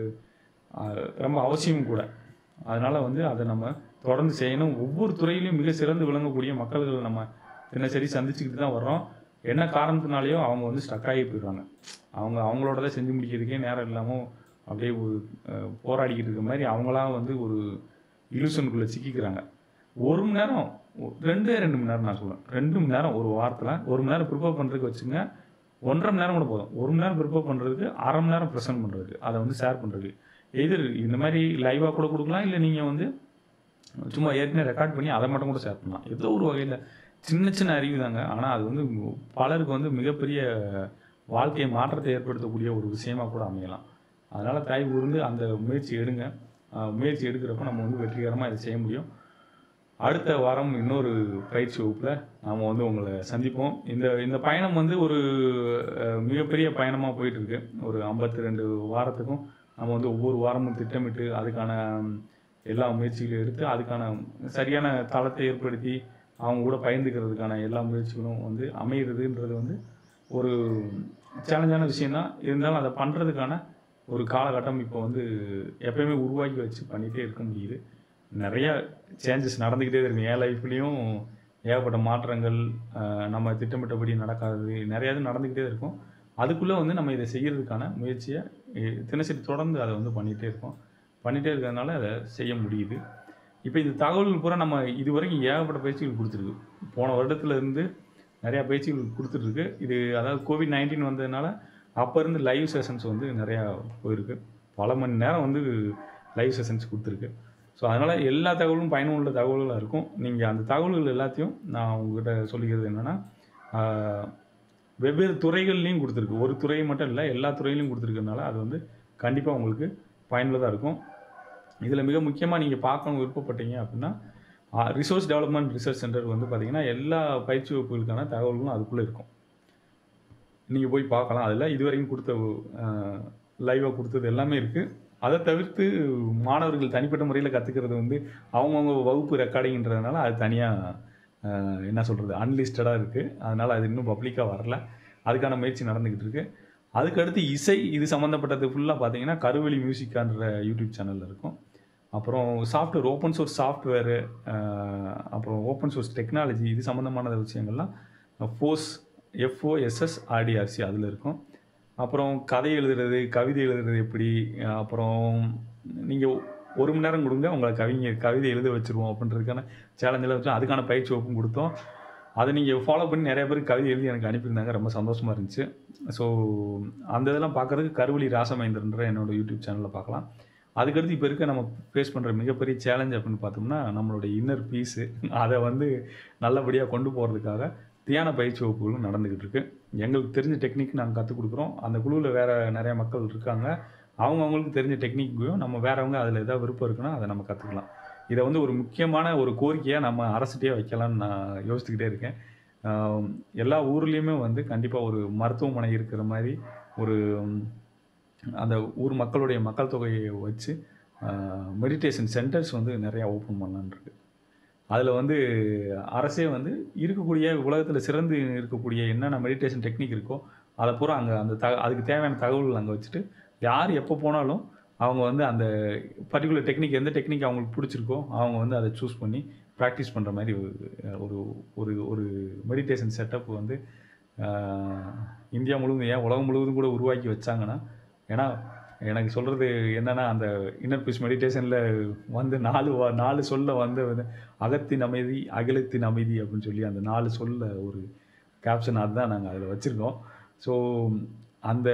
அஹ், ரொம்ப அவசியம் கூட அதனால் வந்து அதை நம்ம தொடர்ந்து செய்யணும் ஒவ்வொரு துறையிலையும் மிக சிறந்து விளங்கக்கூடிய மக்கள்கள் நம்ம தினசரி சந்திச்சுக்கிட்டு தான் வர்றோம் என்ன காரணத்தினாலேயோ அவங்க வந்து ஸ்டக் ஆகி போயிடுறாங்க அவங்க அவங்களோட செஞ்சு முடிக்கிறதுக்கே நேரம் இல்லாமல் அப்படியே ஒரு அஹ், போராடிக்கிட்டு இருக்க மாதிரி அவங்களாம் வந்து ஒரு இலுஷனுக்குள்ளே சிக்கிக்கிறாங்க ஒரு மணி நேரம் ஒ- ரெண்டே ரெண்டு மணி நேரம் நான் சொல்லுவேன் ரெண்டு மணி நேரம் ஒரு வாரத்தில் ஒரு மணி நேரம் ப்ரிப்பேர் பண்ணுறதுக்கு வச்சுங்க ஒன்றரை மணி நேரம் கூட போதும் ஒரு மணி நேரம் ப்ரிப்பேர் பண்ணுறதுக்கு அரை மணி நேரம் ப்ரெசென்ட் பண்ணுறதுக்கு அதை வந்து ஷேர் பண்ணுறதுக்கு எதிர் இந்த மாதிரி லைவாக கூட கொடுக்கலாம் இல்லை நீங்கள் வந்து சும்மா ஏற்கனவே ரெக்கார்ட் பண்ணி அதை மட்டும் கூட ஷேர் பண்ணலாம் ஏதோ ஒரு வகையில் சின்ன சின்ன அறிவு தாங்க ஆனால் அது வந்து பலருக்கு வந்து மிகப்பெரிய வாழ்க்கையை மாற்றத்தை ஏற்படுத்தக்கூடிய ஒரு விஷயமா கூட அமையலாம் அதனால் தாய் கூர்ந்து அந்த முயற்சி எடுங்க அஹ் முயற்சி எடுக்கிறப்ப நம்ம வந்து வெற்றிகரமாக இதை செய்ய முடியும் அடுத்த வாரம் இன்னொரு பயிற்சி வகுப்பில் நாம் வந்து உங்களை சந்திப்போம் இந்த இந்த பயணம் வந்து ஒரு அஹ், மிகப்பெரிய பயணமாக போயிட்டுருக்கு ஒரு ஐம்பத்தி ரெண்டு வாரத்துக்கும் நம்ம வந்து ஒவ்வொரு வாரமும் திட்டமிட்டு அதுக்கான ம், எல்லா முயற்சிகளும் எடுத்து அதுக்கான சரியான தளத்தை ஏற்படுத்தி அவங்க கூட பயந்துக்கிறதுக்கான எல்லா முயற்சிகளும் வந்து அமையிறதுன்றது வந்து ஒரு சேலஞ்சான விஷயம்தான் இருந்தாலும் அதை பண்ணுறதுக்கான ஒரு காலகட்டம் இப்போ வந்து எப்பயுமே உருவாக்கி வச்சு பண்ணிகிட்டே இருக்க முடியுது நிறைய சேஞ்சஸ் நடந்துக்கிட்டே தான் இருக்கு என் லைஃப்லேயும் ஏகப்பட்ட மாற்றங்கள் அஹ், நம்ம திட்டமிட்டபடி நடக்காதது நிறைய இது நடந்துக்கிட்டே இருக்கும் அதுக்குள்ளே வந்து நம்ம இதை செய்கிறதுக்கான முயற்சியை அஹ், தினசரி தொடர்ந்து அதை வந்து பண்ணிகிட்டே இருக்கோம் பண்ணிகிட்டே இருக்கிறதுனால அதை செய்ய முடியுது இப்போ இந்த தகவல்கள் பூரா நம்ம இது வரைக்கும் ஏகப்பட்ட பயிற்சிகள் கொடுத்துருக்கு போன வருடத்துல இருந்து நிறையா பயிற்சிகள் கொடுத்துட்ருக்கு இது அதாவது கோவிட் நைன்டீன் வந்ததுனால அப்போ இருந்து லைவ் செஷன்ஸ் வந்து நிறையா போயிருக்கு பல மணி நேரம் வந்து லைவ் செஷன்ஸ் கொடுத்துருக்கு ஸோ அதனால் எல்லா தகவலும் பயனுள்ள தகவல்களாக இருக்கும் நீங்கள் அந்த தகவல்கள் எல்லாத்தையும் நான் உங்ககிட்ட சொல்லிக்கிறது என்னென்னா வெவ்வேறு துறைகள்லையும் கொடுத்துருக்கு ஒரு துறை மட்டும் இல்லை எல்லா துறையிலையும் கொடுத்துருக்கறனால அது வந்து கண்டிப்பாக உங்களுக்கு பயனுள்ளதாக இருக்கும் இதில் மிக முக்கியமாக நீங்கள் பார்க்கணும் விருப்பப்பட்டீங்க அப்படின்னா ரிசோர்ஸ் டெவலப்மெண்ட் ரிசர்ச் சென்டர் வந்து பார்த்தீங்கன்னா எல்லா பயிற்சி வகுப்புகளுக்கான தகவல்களும் அதுக்குள்ளே இருக்கும் நீங்கள் போய் பார்க்கலாம் அதில் இதுவரைக்கும் கொடுத்த லைவாக கொடுத்தது எல்லாமே இருக்குது அதை தவிர்த்து மாணவர்கள் தனிப்பட்ட முறையில் கற்றுக்கிறது வந்து அவங்கவுங்க வகுப்பு ரெக்கார்டிங்கிறதுனால அது தனியாக என்ன சொல்கிறது அன்லிஸ்டடாக இருக்குது அதனால் அது இன்னும் பப்ளிக்காக வரல அதுக்கான முயற்சி நடந்துக்கிட்டு இருக்கு அதுக்கடுத்து இசை இது சம்மந்தப்பட்டது ஃபுல்லாக பார்த்தீங்கன்னா கருவெளி மியூசிக்கான்ற யூடியூப் சேனலில் இருக்கும் அப்புறம் சாஃப்ட்வேர் ஓப்பன் சோர்ஸ் சாஃப்ட்வேரு அப்புறம் ஓப்பன் சோர்ஸ் டெக்னாலஜி இது சம்மந்தமான விஷயங்கள்லாம் ஃபோர்ஸ் எஃப்ஓஎஸ்எஸ் ஆர்டிஆர்சி அதில் இருக்கும் அப்புறம் கதை எழுதுறது கவிதை எழுதுறது எப்படி அப்புறம் நீங்கள் ஒரு மணி நேரம் கொடுங்க உங்களை கவிஞர் கவிதை எழுத வச்சுருவோம் அப்படின்றதுக்கான சேலஞ்செல்லாம் வச்சு அதுக்கான பயிற்சி வகுப்பும் கொடுத்தோம் அதை நீங்கள் ஃபாலோ பண்ணி நிறைய பேர் கவிதை எழுதி எனக்கு அனுப்பியிருந்தாங்க ரொம்ப சந்தோஷமாக இருந்துச்சு ஸோ அந்த இதெல்லாம் பார்க்குறதுக்கு கருவழி ராசமேந்திரன்ற என்னோட யூடியூப் சேனலில் பார்க்கலாம் அதுக்கடுத்து இப்போ இருக்க நம்ம ஃபேஸ் பண்ணுற மிகப்பெரிய சேலஞ்ச் அப்படின்னு பார்த்தோம்னா நம்மளுடைய இன்னர் பீஸு அதை வந்து நல்லபடியாக கொண்டு போகிறதுக்காக தியான பயிற்சி வகுப்புகளும் நடந்துக்கிட்டு இருக்கு எங்களுக்கு தெரிஞ்ச டெக்னிக் நாங்கள் கற்றுக் கொடுக்குறோம் அந்த குழுவில் வேறு நிறைய மக்கள் இருக்காங்க அவங்க அவங்களுக்கு தெரிஞ்ச டெக்னிக்கையும் நம்ம வேறவங்க அதில் ஏதாவது விருப்பம் இருக்குன்னா அதை நம்ம கற்றுக்கலாம் இதை வந்து ஒரு முக்கியமான ஒரு கோரிக்கையாக நம்ம அரசுகிட்டே வைக்கலாம்னு நான் யோசிச்சுக்கிட்டே இருக்கேன் ஆம், எல்லா ஊர்லேயுமே வந்து கண்டிப்பாக ஒரு மருத்துவமனை இருக்கிற மாதிரி ஒரு ம், அந்த ஊர் மக்களுடைய மக்கள் தொகையை வச்சு மெடிடேஷன் சென்டர்ஸ் வந்து நிறையா ஓப்பன் பண்ணலான்னு இருக்கு அதில் வந்து அரசே வந்து இருக்கக்கூடிய உலகத்தில் சிறந்து இருக்கக்கூடிய என்னென்ன மெடிடேஷன் டெக்னிக் இருக்கோ அதை பூரா அங்கே அந்த த அதுக்கு தேவையான தகவல்கள் அங்கே வச்சுட்டு யார் எப்போ போனாலும் அவங்க வந்து அந்த பர்டிகுலர் டெக்னிக் எந்த டெக்னிக் அவங்களுக்கு பிடிச்சிருக்கோ அவங்க வந்து அதை சூஸ் பண்ணி ப்ராக்டிஸ் பண்ணுற மாதிரி ஒரு- ஒரு ஒரு ஒரு மெடிடேஷன் செட்டப் வந்து ஆஹ், இந்தியா முழுவதும் ஏன் உலகம் முழுவதும் கூட உருவாக்கி வச்சாங்கன்னா ஏன்னா எனக்கு சொல்கிறது என்னென்னா அந்த இன்னர் பீஸ் மெடிடேஷனில் வந்து நாலு வா- நாலு சொல்ல வந்து வந்து அகத்தின் அமைதி அகிலத்தின் அமைதி அப்படின்னு சொல்லி அந்த நாலு சொல்ல ஒரு கேப்ஷன் அதுதான் நாங்கள் அதில் வச்சுருக்கோம் ஸோ அந்த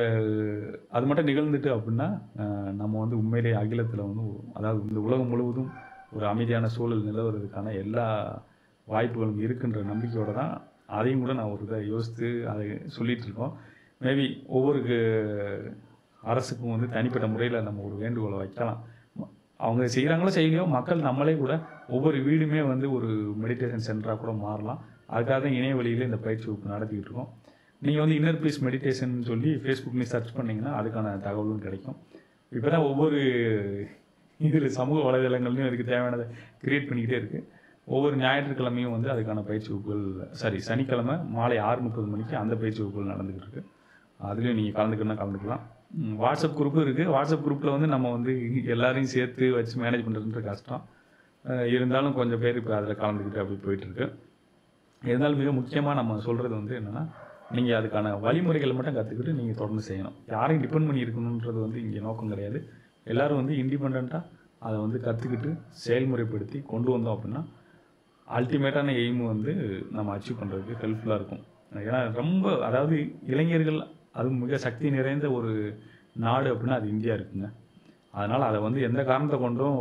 அது மட்டும் நிகழ்ந்துட்டு அப்படின்னா அஹ், நம்ம வந்து உண்மையிலேயே அகிலத்தில் வந்து அதாவது இந்த உலகம் முழுவதும் ஒரு அமைதியான சூழல் நிலவுறதுக்கான எல்லா வாய்ப்புகளும் இருக்குன்ற நம்பிக்கையோட தான் அதையும் கூட நான் ஒரு இதை யோசித்து அதை சொல்லிட்டு இருக்கோம் மேபி ஒவ்வொரு கு- அரசுக்கும் வந்து தனிப்பட்ட முறையில் நம்ம ஒரு வேண்டுகோளை வைக்கலாம் அவங்க செய்கிறாங்களோ செய்யலையோ மக்கள் நம்மளே கூட ஒவ்வொரு வீடுமே வந்து ஒரு மெடிடேஷன் சென்டராக கூட மாறலாம் அதுக்காக தான் இணைய வழியில் இந்த பயிற்சி வகுப்பு நடத்திக்கிட்டு இருக்கோம் நீங்கள் வந்து இன்னர் பீஸ் மெடிடேஷன் சொல்லி ஃபேஸ்புக்லேயும் சர்ச் பண்ணிங்கன்னா அதுக்கான தகவலும் கிடைக்கும் இப்போ தான் ஒவ்வொரு இதில் சமூக வலைதளங்கள்லையும் இதுக்கு தேவையானதை கிரியேட் பண்ணிக்கிட்டே இருக்குது ஒவ்வொரு ஞாயிற்றுக்கிழமையும் வந்து அதுக்கான பயிற்சி வகுப்புகள் சாரி சனிக்கிழமை மாலை ஆறு முப்பது மணிக்கு அந்த பயிற்சி வகுப்புகள் நடந்துக்கிட்டு இருக்கு அதுலேயும் நீங்கள் கலந்துக்கணும்னா கலந்துக்கலாம் ம், வாட்ஸ்அப் குரூப்பும் இருக்குது வாட்ஸ்அப் குரூப்பில் வந்து நம்ம வந்து எல்லாரையும் சேர்த்து வச்சு மேனேஜ் பண்ணுறதுன்ற கஷ்டம் அஹ் இருந்தாலும் கொஞ்சம் பேர் இப்போ அதில் கலந்துக்கிட்டு அப்படி போயிட்டுருக்கு இருந்தாலும் மிக முக்கியமாக நம்ம சொல்கிறது வந்து என்னென்னா நீங்கள் அதுக்கான வழிமுறைகளை மட்டும் கற்றுக்கிட்டு நீங்கள் தொடர்ந்து செய்யணும் யாரையும் டிபெண்ட் பண்ணி இருக்கணுன்றது வந்து இங்கே நோக்கம் கிடையாது எல்லாரும் வந்து இண்டிபெண்ட்டாக அதை வந்து கற்றுக்கிட்டு செயல்முறைப்படுத்தி கொண்டு வந்தோம் அப்படின்னா அல்டிமேட்டான எய்ம் வந்து நம்ம அச்சீவ் பண்ணுறதுக்கு ஹெல்ப்ஃபுல்லாக இருக்கும் ஏன்னா ரொம்ப அதாவது இளைஞர்கள் அது மிக சக்தி நிறைந்த ஒரு நாடு அப்படின்னா அது இந்தியா இருக்குங்க அதனால் அதை வந்து எந்த காரணத்தை கொண்டும்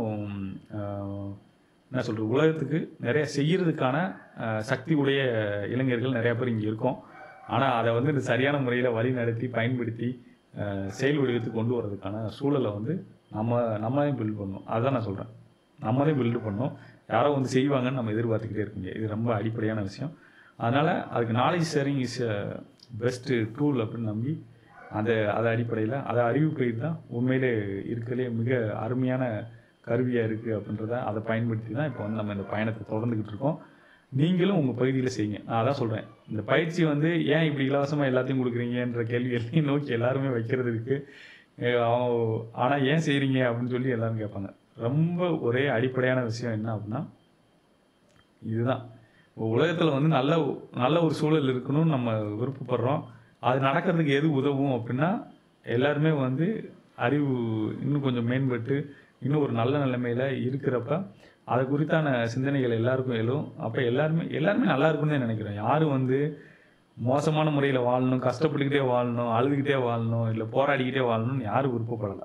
ஆஹ், என்ன சொல்கிறது உலகத்துக்கு நிறைய செய்யறதுக்கான ஆஹ், சக்தி உடைய இளைஞர்கள் நிறைய பேர் இங்கே இருக்கோம் ஆனால் அதை வந்து இந்த சரியான முறையில் வழி நடத்தி பயன்படுத்தி ஆஹ், செயல் வடிவத்துக்கு கொண்டு வர்றதுக்கான சூழலை வந்து நம்ம நம்மளே பில்ட் பண்ணணும் அதுதான் நான் சொல்கிறேன் நம்மளே பில்டு பண்ணோம் யாரோ வந்து செய்வாங்கன்னு நம்ம எதிர்பார்த்துக்கிட்டே இருக்கீங்க இது ரொம்ப அடிப்படையான விஷயம் அதனால் அதுக்கு knowledge sharing is best tool அப்படின்னு நம்பி அந்த அதை அடிப்படையில் அதை அறிவு பயிர் தான் உண்மையிலே இருக்கிறதுலே மிக அருமையான கருவியாக இருக்குது அப்படின்றத அதை பயன்படுத்தி தான் இப்போ வந்து நம்ம இந்த பயணத்தை தொடர்ந்துக்கிட்டு இருக்கோம் நீங்களும் உங்கள் பகுதியில் செய்யுங்க நான் அதான் சொல்கிறேன் இந்த பயிற்சி வந்து ஏன் இப்படி இலவசமாக எல்லாத்தையும் கொடுக்குறீங்கன்ற கேள்வி எல்லாம் நோக்கி எல்லாருமே வைக்கிறது இருக்குது ஆனால் ஏன் செய்கிறீங்க அப்படின்னு சொல்லி எல்லாரும் கேட்பாங்க ரொம்ப ஒரே அடிப்படையான விஷயம் என்ன அப்படின்னா இதுதான் உலகத்தில் வந்து நல்ல நல்ல ஒரு சூழல் இருக்கணும்னு நம்ம விருப்பப்படுறோம் அது நடக்கிறதுக்கு எது உதவும் அப்படின்னா எல்லாருமே வந்து அறிவு இன்னும் கொஞ்சம் மேம்பட்டு இன்னும் ஒரு நல்ல நிலைமையில இருக்கிறப்ப அது குறித்தான சிந்தனைகள் எல்லாருக்கும் எழும் அப்போ எல்லாருமே எல்லாருமே நல்லா இருக்கும்னு தான் நினைக்கிறேன் யாரும் வந்து மோசமான முறையில் வாழணும் கஷ்டப்பட்டுக்கிட்டே வாழணும் அழுதுகிட்டே வாழணும் இல்லை போராடிக்கிட்டே வாழணும்னு யாரும் விருப்பப்படலை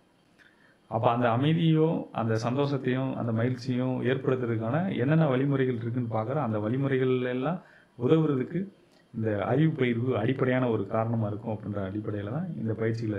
அப்போ அந்த அமைதியும் அந்த சந்தோஷத்தையும் அந்த மகிழ்ச்சியும் ஏற்படுத்துறதுக்கான என்னென்ன வழிமுறைகள் இருக்குன்னு பார்க்குறோம் அந்த வழிமுறைகள் எல்லாம் உதவுறதுக்கு இந்த அறிவு பயிர்வு அடிப்படையான ஒரு காரணமாக இருக்கும் அப்படின்ற அடிப்படையில் தான் இந்த பயிற்சியில்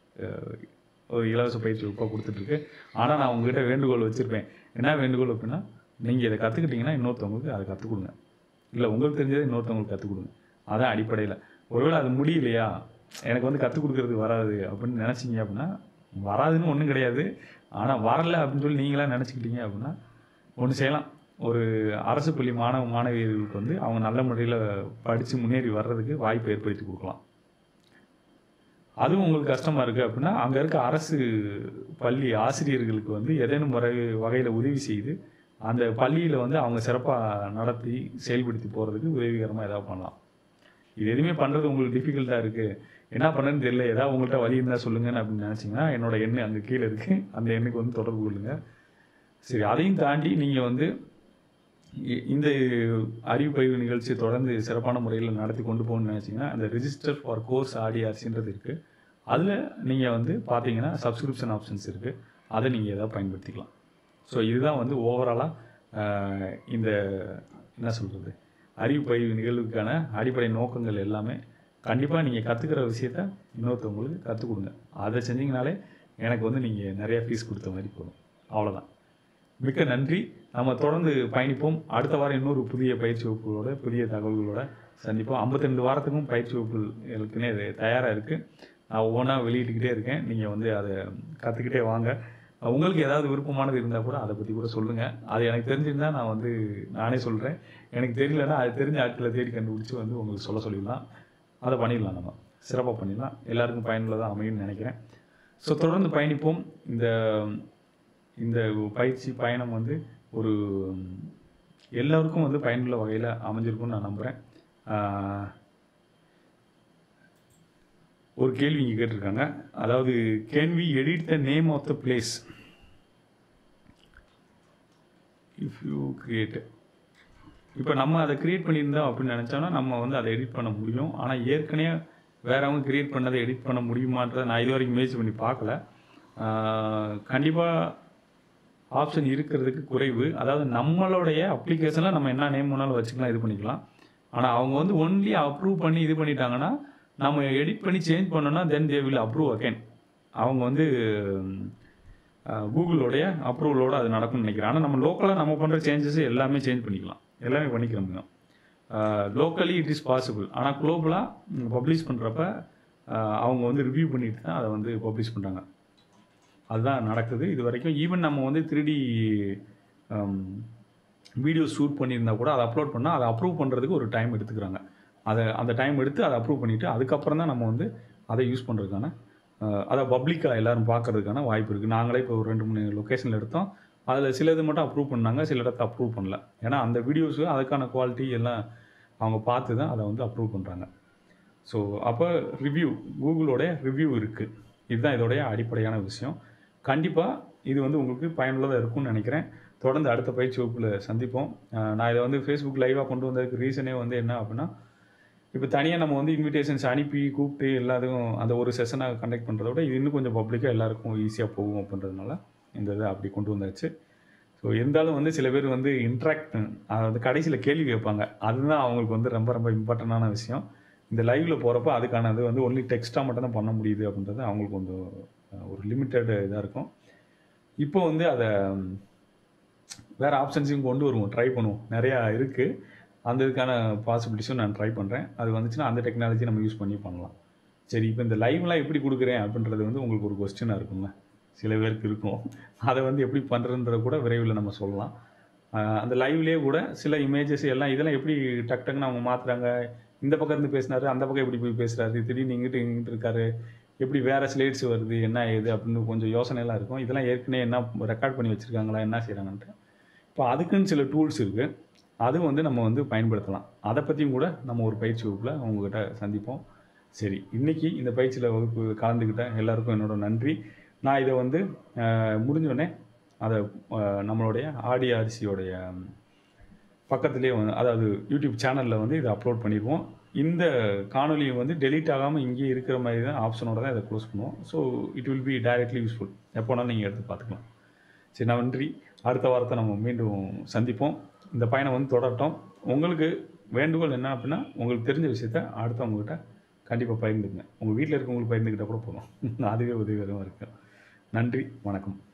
ஒரு இலவச பயிற்சி வகுப்பாக கொடுத்துட்ருக்கு ஆனால் நான் உங்ககிட்ட வேண்டுகோள் வச்சுருப்பேன் என்ன வேண்டுகோள் அப்படின்னா நீங்கள் இதை கற்றுக்கிட்டீங்கன்னா இன்னொருத்தவங்களுக்கு அதை கற்றுக் கொடுங்க இல்லை உங்களுக்கு தெரிஞ்சதை இன்னொருத்தவங்களுக்கு கற்றுக் கொடுங்க அதான் அடிப்படையில் ஒருவேளை அது முடியலையா எனக்கு வந்து கற்றுக் கொடுக்கறதுக்கு வராது அப்படின்னு நினச்சிங்க அப்படின்னா வராதுன்னு ஒன்றும் கிடையாது ஆனால் வரல அப்படின்னு சொல்லி நீங்களா நினச்சிக்கிட்டீங்க அப்படின்னா ஒன்று செய்யலாம் ஒரு அரசு பள்ளி மாணவ மாணவியர்களுக்கு வந்து அவங்க நல்ல முறையில் படித்து முன்னேறி வர்றதுக்கு வாய்ப்பு ஏற்படுத்தி கொடுக்கலாம் அதுவும் உங்களுக்கு கஷ்டமாக இருக்குது அப்படின்னா அங்கே இருக்க அரசு பள்ளி ஆசிரியர்களுக்கு வந்து ஏதேனும் முறை வகையில் உதவி செய்து அந்த பள்ளியில் வந்து அவங்க சிறப்பாக நடத்தி செயல்படுத்தி போகிறதுக்கு உதவிகரமாக ஏதாவது பண்ணலாம் இது எதுவுமே பண்ணுறது உங்களுக்கு டிஃபிகல்ட்டாக இருக்குது என்ன பண்ணுறதுன்னு தெரியல ஏதாவது உங்கள்கிட்ட வழி இருந்தால் சொல்லுங்கன்னு அப்படின்னு நினச்சிங்கன்னா என்னோட எண்ணு அங்கே கீழே இருக்குது அந்த எண்ணுக்கு வந்து தொடர்பு கொள்ளுங்கள் சரி அதையும் தாண்டி நீங்கள் வந்து இ- இந்த அறிவு பயிர் நிகழ்ச்சியை தொடர்ந்து சிறப்பான முறையில் நடத்தி கொண்டு போகணும்னு நினச்சிங்கன்னா அந்த ரிஜிஸ்டர் ஃபார் கோர்ஸ் ஆடிஆர்சின்றது இருக்குது அதில் நீங்கள் வந்து பார்த்தீங்கன்னா சப்ஸ்கிரிப்ஷன் ஆப்ஷன்ஸ் இருக்குது அதை நீங்கள் எதாவது பயன்படுத்திக்கலாம் ஸோ இதுதான் வந்து ஓவராலாக இந்த என்ன சொல்கிறது அறிவு பயிர் நிகழ்வுக்கான அடிப்படை நோக்கங்கள் எல்லாமே கண்டிப்பாக நீங்கள் கற்றுக்கிற விஷயத்த இன்னொருத்தவங்களுக்கு கற்றுக் கொடுங்க அதை செஞ்சீங்கனாலே எனக்கு வந்து நீங்கள் நிறைய ஃபீஸ் கொடுத்த மாதிரி போதும் அவ்வளோதான் மிக்க நன்றி நம்ம தொடர்ந்து பயணிப்போம் அடுத்த வாரம் இன்னொரு புதிய பயிற்சி வகுப்புகளோட புதிய தகவல்களோட சந்திப்போம் 52 வாரத்துக்கும் பயிற்சி வகுப்புகள் ஏற்கனவே இது தயாராக இருக்குது நான் ஒவ்வொன்றா வெளியிட்டுக்கிட்டே இருக்கேன் நீங்கள் வந்து அதை கற்றுக்கிட்டே வாங்க உங்களுக்கு ஏதாவது விருப்பமானது இருந்தால் கூட அதை பற்றி கூட சொல்லுங்கள் அது எனக்கு தெரிஞ்சிருந்தா நான் வந்து நானே சொல்கிறேன் எனக்கு தெரியலன்னா அது தெரிஞ்ச ஆட்களை தேடி கண்டுபிடிச்சி வந்து உங்களுக்கு சொல்ல சொல்லிடலாம் அதை பண்ணிடலாம் நம்ம சிறப்பாக பண்ணிடலாம் எல்லாருக்கும் பயனுள்ளதாக அமையும்னு நினைக்கிறேன் ஸோ தொடர்ந்து பயணிப்போம் இந்த இந்த பயிற்சி பயணம் வந்து ஒரு எல்லாருக்கும் வந்து பயனுள்ள வகையில் அமைஞ்சிருக்கும்னு நான் நம்புகிறேன் ஒரு கேள்வி இங்கே கேட்டிருக்காங்க அதாவது can we edit the name of the place if you create இப்போ நம்ம அதை கிரியேட் பண்ணியிருந்தோம் அப்படின்னு நினச்சோம்னா நம்ம வந்து அதை எடிட் பண்ண முடியும் ஆனால் ஏற்கனவே வேறவங்க கிரியேட் பண்ணதை எடிட் பண்ண முடியுமான்றதை நான் இது வரைக்கும் முயற்சி பண்ணி பார்க்கல கண்டிப்பாக ஆப்ஷன் இருக்கிறதுக்கு குறைவு அதாவது நம்மளுடைய அப்ளிகேஷனில் நம்ம என்ன நேம் வேணாலும் வச்சுக்கலாம் இது பண்ணிக்கலாம் ஆனால் அவங்க வந்து ஒன்லி அப்ரூவ் பண்ணி இது பண்ணிட்டாங்கன்னா நம்ம எடிட் பண்ணி சேஞ்ச் பண்ணோன்னா then they will approve again அவங்க வந்து அஹ், கூகுளோடைய அப்ரூவலோட அது நடக்கும்னு நினைக்கிறேன் ஆனால் நம்ம லோக்கலாக நம்ம பண்ணுற சேஞ்சஸ் எல்லாமே சேஞ்ச் பண்ணிக்கலாம் எல்லாமே பண்ணிக்கிற முடியும் லோக்கலி இட் இஸ் பாசிபிள் ஆனால் குளோபலாக பப்ளிஷ் பண்ணுறப்ப அவங்க வந்து ரிவ்யூ பண்ணிட்டு தான் அதை வந்து பப்ளிஷ் பண்ணுறாங்க அதுதான் நடக்குது இது வரைக்கும் ஈவன் நம்ம வந்து த்ரீ டி வீடியோ ஷூட் பண்ணியிருந்தா கூட அதை அப்லோட் பண்ணால் அதை அப்ரூவ் பண்ணுறதுக்கு ஒரு டைம் எடுத்துக்கிறாங்க அதை அந்த டைம் எடுத்து அதை அப்ரூவ் பண்ணிவிட்டு அதுக்கப்புறம் தான் நம்ம வந்து அதை யூஸ் பண்ணுறதுக்கான அஹ், அதை பப்ளிக்காக எல்லாரும் பார்க்கறதுக்கான வாய்ப்பு இருக்குது நாங்களே இப்போ ஒரு ரெண்டு மூணு லொக்கேஷனில் எடுத்தோம் அதில் சிலது மட்டும் அப்ரூவ் பண்ணாங்க சில இடத்த அப்ரூவ் பண்ணல ஏன்னா அந்த வீடியோஸு அதுக்கான குவாலிட்டி எல்லாம் அவங்க பார்த்து தான் அதை வந்து அப்ரூவ் பண்ணுறாங்க ஸோ அப்போ ரிவ்யூ கூகுளோட ரிவ்யூ இருக்குது இதுதான் இதோடைய அடிப்படையான விஷயம் கண்டிப்பாக இது வந்து உங்களுக்கு பயனுள்ளதாக இருக்கும்னு நினைக்கிறேன் தொடர்ந்து அடுத்த பயிற்சி வகுப்பில் சந்திப்போம் அஹ் நான் இதை வந்து ஃபேஸ்புக் லைவாக கொண்டு வந்ததுக்கு ரீசனே வந்து என்ன அப்படின்னா இப்போ தனியாக நம்ம வந்து இன்விடேஷன்ஸ் அனுப்பி கூப்பிட்டு எல்லாத்துக்கும் அந்த ஒரு செஷனாக கண்டக்ட் பண்ணுறத விட இது இன்னும் கொஞ்சம் பப்ளிக்காக எல்லாருக்கும் ஈஸியாக போகும் அப்படின்றதுனால இந்த இதை அப்படி கொண்டு வந்தாச்சு ஸோ இருந்தாலும் வந்து சில பேர் வந்து இன்ட்ராக்ட் அதாவது கடைசியில் கேள்வி கேட்பாங்க அதுதான் அவங்களுக்கு வந்து ரொம்ப ரொம்ப இம்பார்ட்டண்டான விஷயம் இந்த லைவில் போகிறப்ப அதுக்கானது வந்து ஒன்லி டெக்ஸ்ட்டாக மட்டும் தான் பண்ண முடியுது அப்படின்றது அவங்களுக்கு கொஞ்சம் அஹ், ஒரு லிமிட்டட் இதாக இருக்கும் இப்போ வந்து அதை வேறு ஆப்ஷன்ஸையும் கொண்டு வருவோம் ட்ரை பண்ணுவோம் நிறையா இருக்குது அந்த இதுக்கான பாசிபிலிட்டிஸும் நான் ட்ரை பண்ணுறேன் அது வந்துச்சுன்னா அந்த டெக்னாலஜி நம்ம யூஸ் பண்ணி பண்ணலாம் சரி இப்போ இந்த லைவ்லாம் எப்படி கொடுக்குறேன் அப்படின்றது வந்து உங்களுக்கு ஒரு கொஸ்டினாக இருக்குங்க சில பேருக்கு இருக்கும் அதை வந்து எப்படி பண்ணுறதுன்றத கூட விரைவில் நம்ம சொல்லலாம் ஆஹ் அந்த லைவ்லேயே கூட சில இமேஜஸ் எல்லாம் இதெல்லாம் எப்படி டக் டக்குன்னு அவங்க மாற்றுறாங்க இந்த பக்கம் இருந்து பேசினாரு அந்த பக்கம் எப்படி போய் பேசுகிறாரு திடீர்னு இங்கிட்டு இங்கிட்டு இருக்காரு எப்படி வேறு ஸ்லேட்ஸ் வருது என்ன ஏது அப்படின்னு கொஞ்சம் யோசனைலாம் இருக்கும் இதெல்லாம் ஏற்கனவே என்ன ரெக்கார்ட் பண்ணி வச்சுருக்காங்களா என்ன செய்கிறாங்கன்ட்டு இப்போ அதுக்குன்னு சில டூல்ஸ் இருக்குது அது வந்து நம்ம வந்து பயன்படுத்தலாம் அதை பற்றியும் கூட நம்ம ஒரு பயிற்சி வகுப்பில் அவங்கக்கிட்ட சந்திப்போம் சரி இன்னைக்கு இந்த பயிற்சியில் வகுப்பு கலந்துக்கிட்ட எல்லாருக்கும் என்னோட நன்றி நான் இதை வந்து அஹ், முடிஞ்ச உடனே அதை அஹ், நம்மளுடைய ஆடி அரிசியோடைய பக்கத்துலேயே வந்து அதாவது யூடியூப் சேனலில் வந்து இதை அப்லோட் பண்ணிடுவோம் இந்த காணொலியை வந்து டெலீட் ஆகாமல் இங்கேயே இருக்கிற மாதிரி தான் ஆப்ஷனோட தான் இதை க்ளோஸ் பண்ணுவோம் so it will be directly useful எப்போனாலும் நீங்கள் எடுத்து பார்த்துக்கலாம் சரி நன்றி அடுத்த வாரத்தை நம்ம மீண்டும் சந்திப்போம் இந்த பயணம் வந்து தொடரட்டும் உங்களுக்கு வேண்டுகோள் என்ன அப்படின்னா உங்களுக்கு தெரிஞ்ச விஷயத்த அடுத்தவங்ககிட்ட கண்டிப்பாக பகிர்ந்துக்குங்க உங்கள் வீட்டில் இருக்கவங்களுக்கு பகிர்ந்துக்கிட்டால் கூட போதும் அதுவே உதவிகரமாக இருக்கும் நன்றி வணக்கம்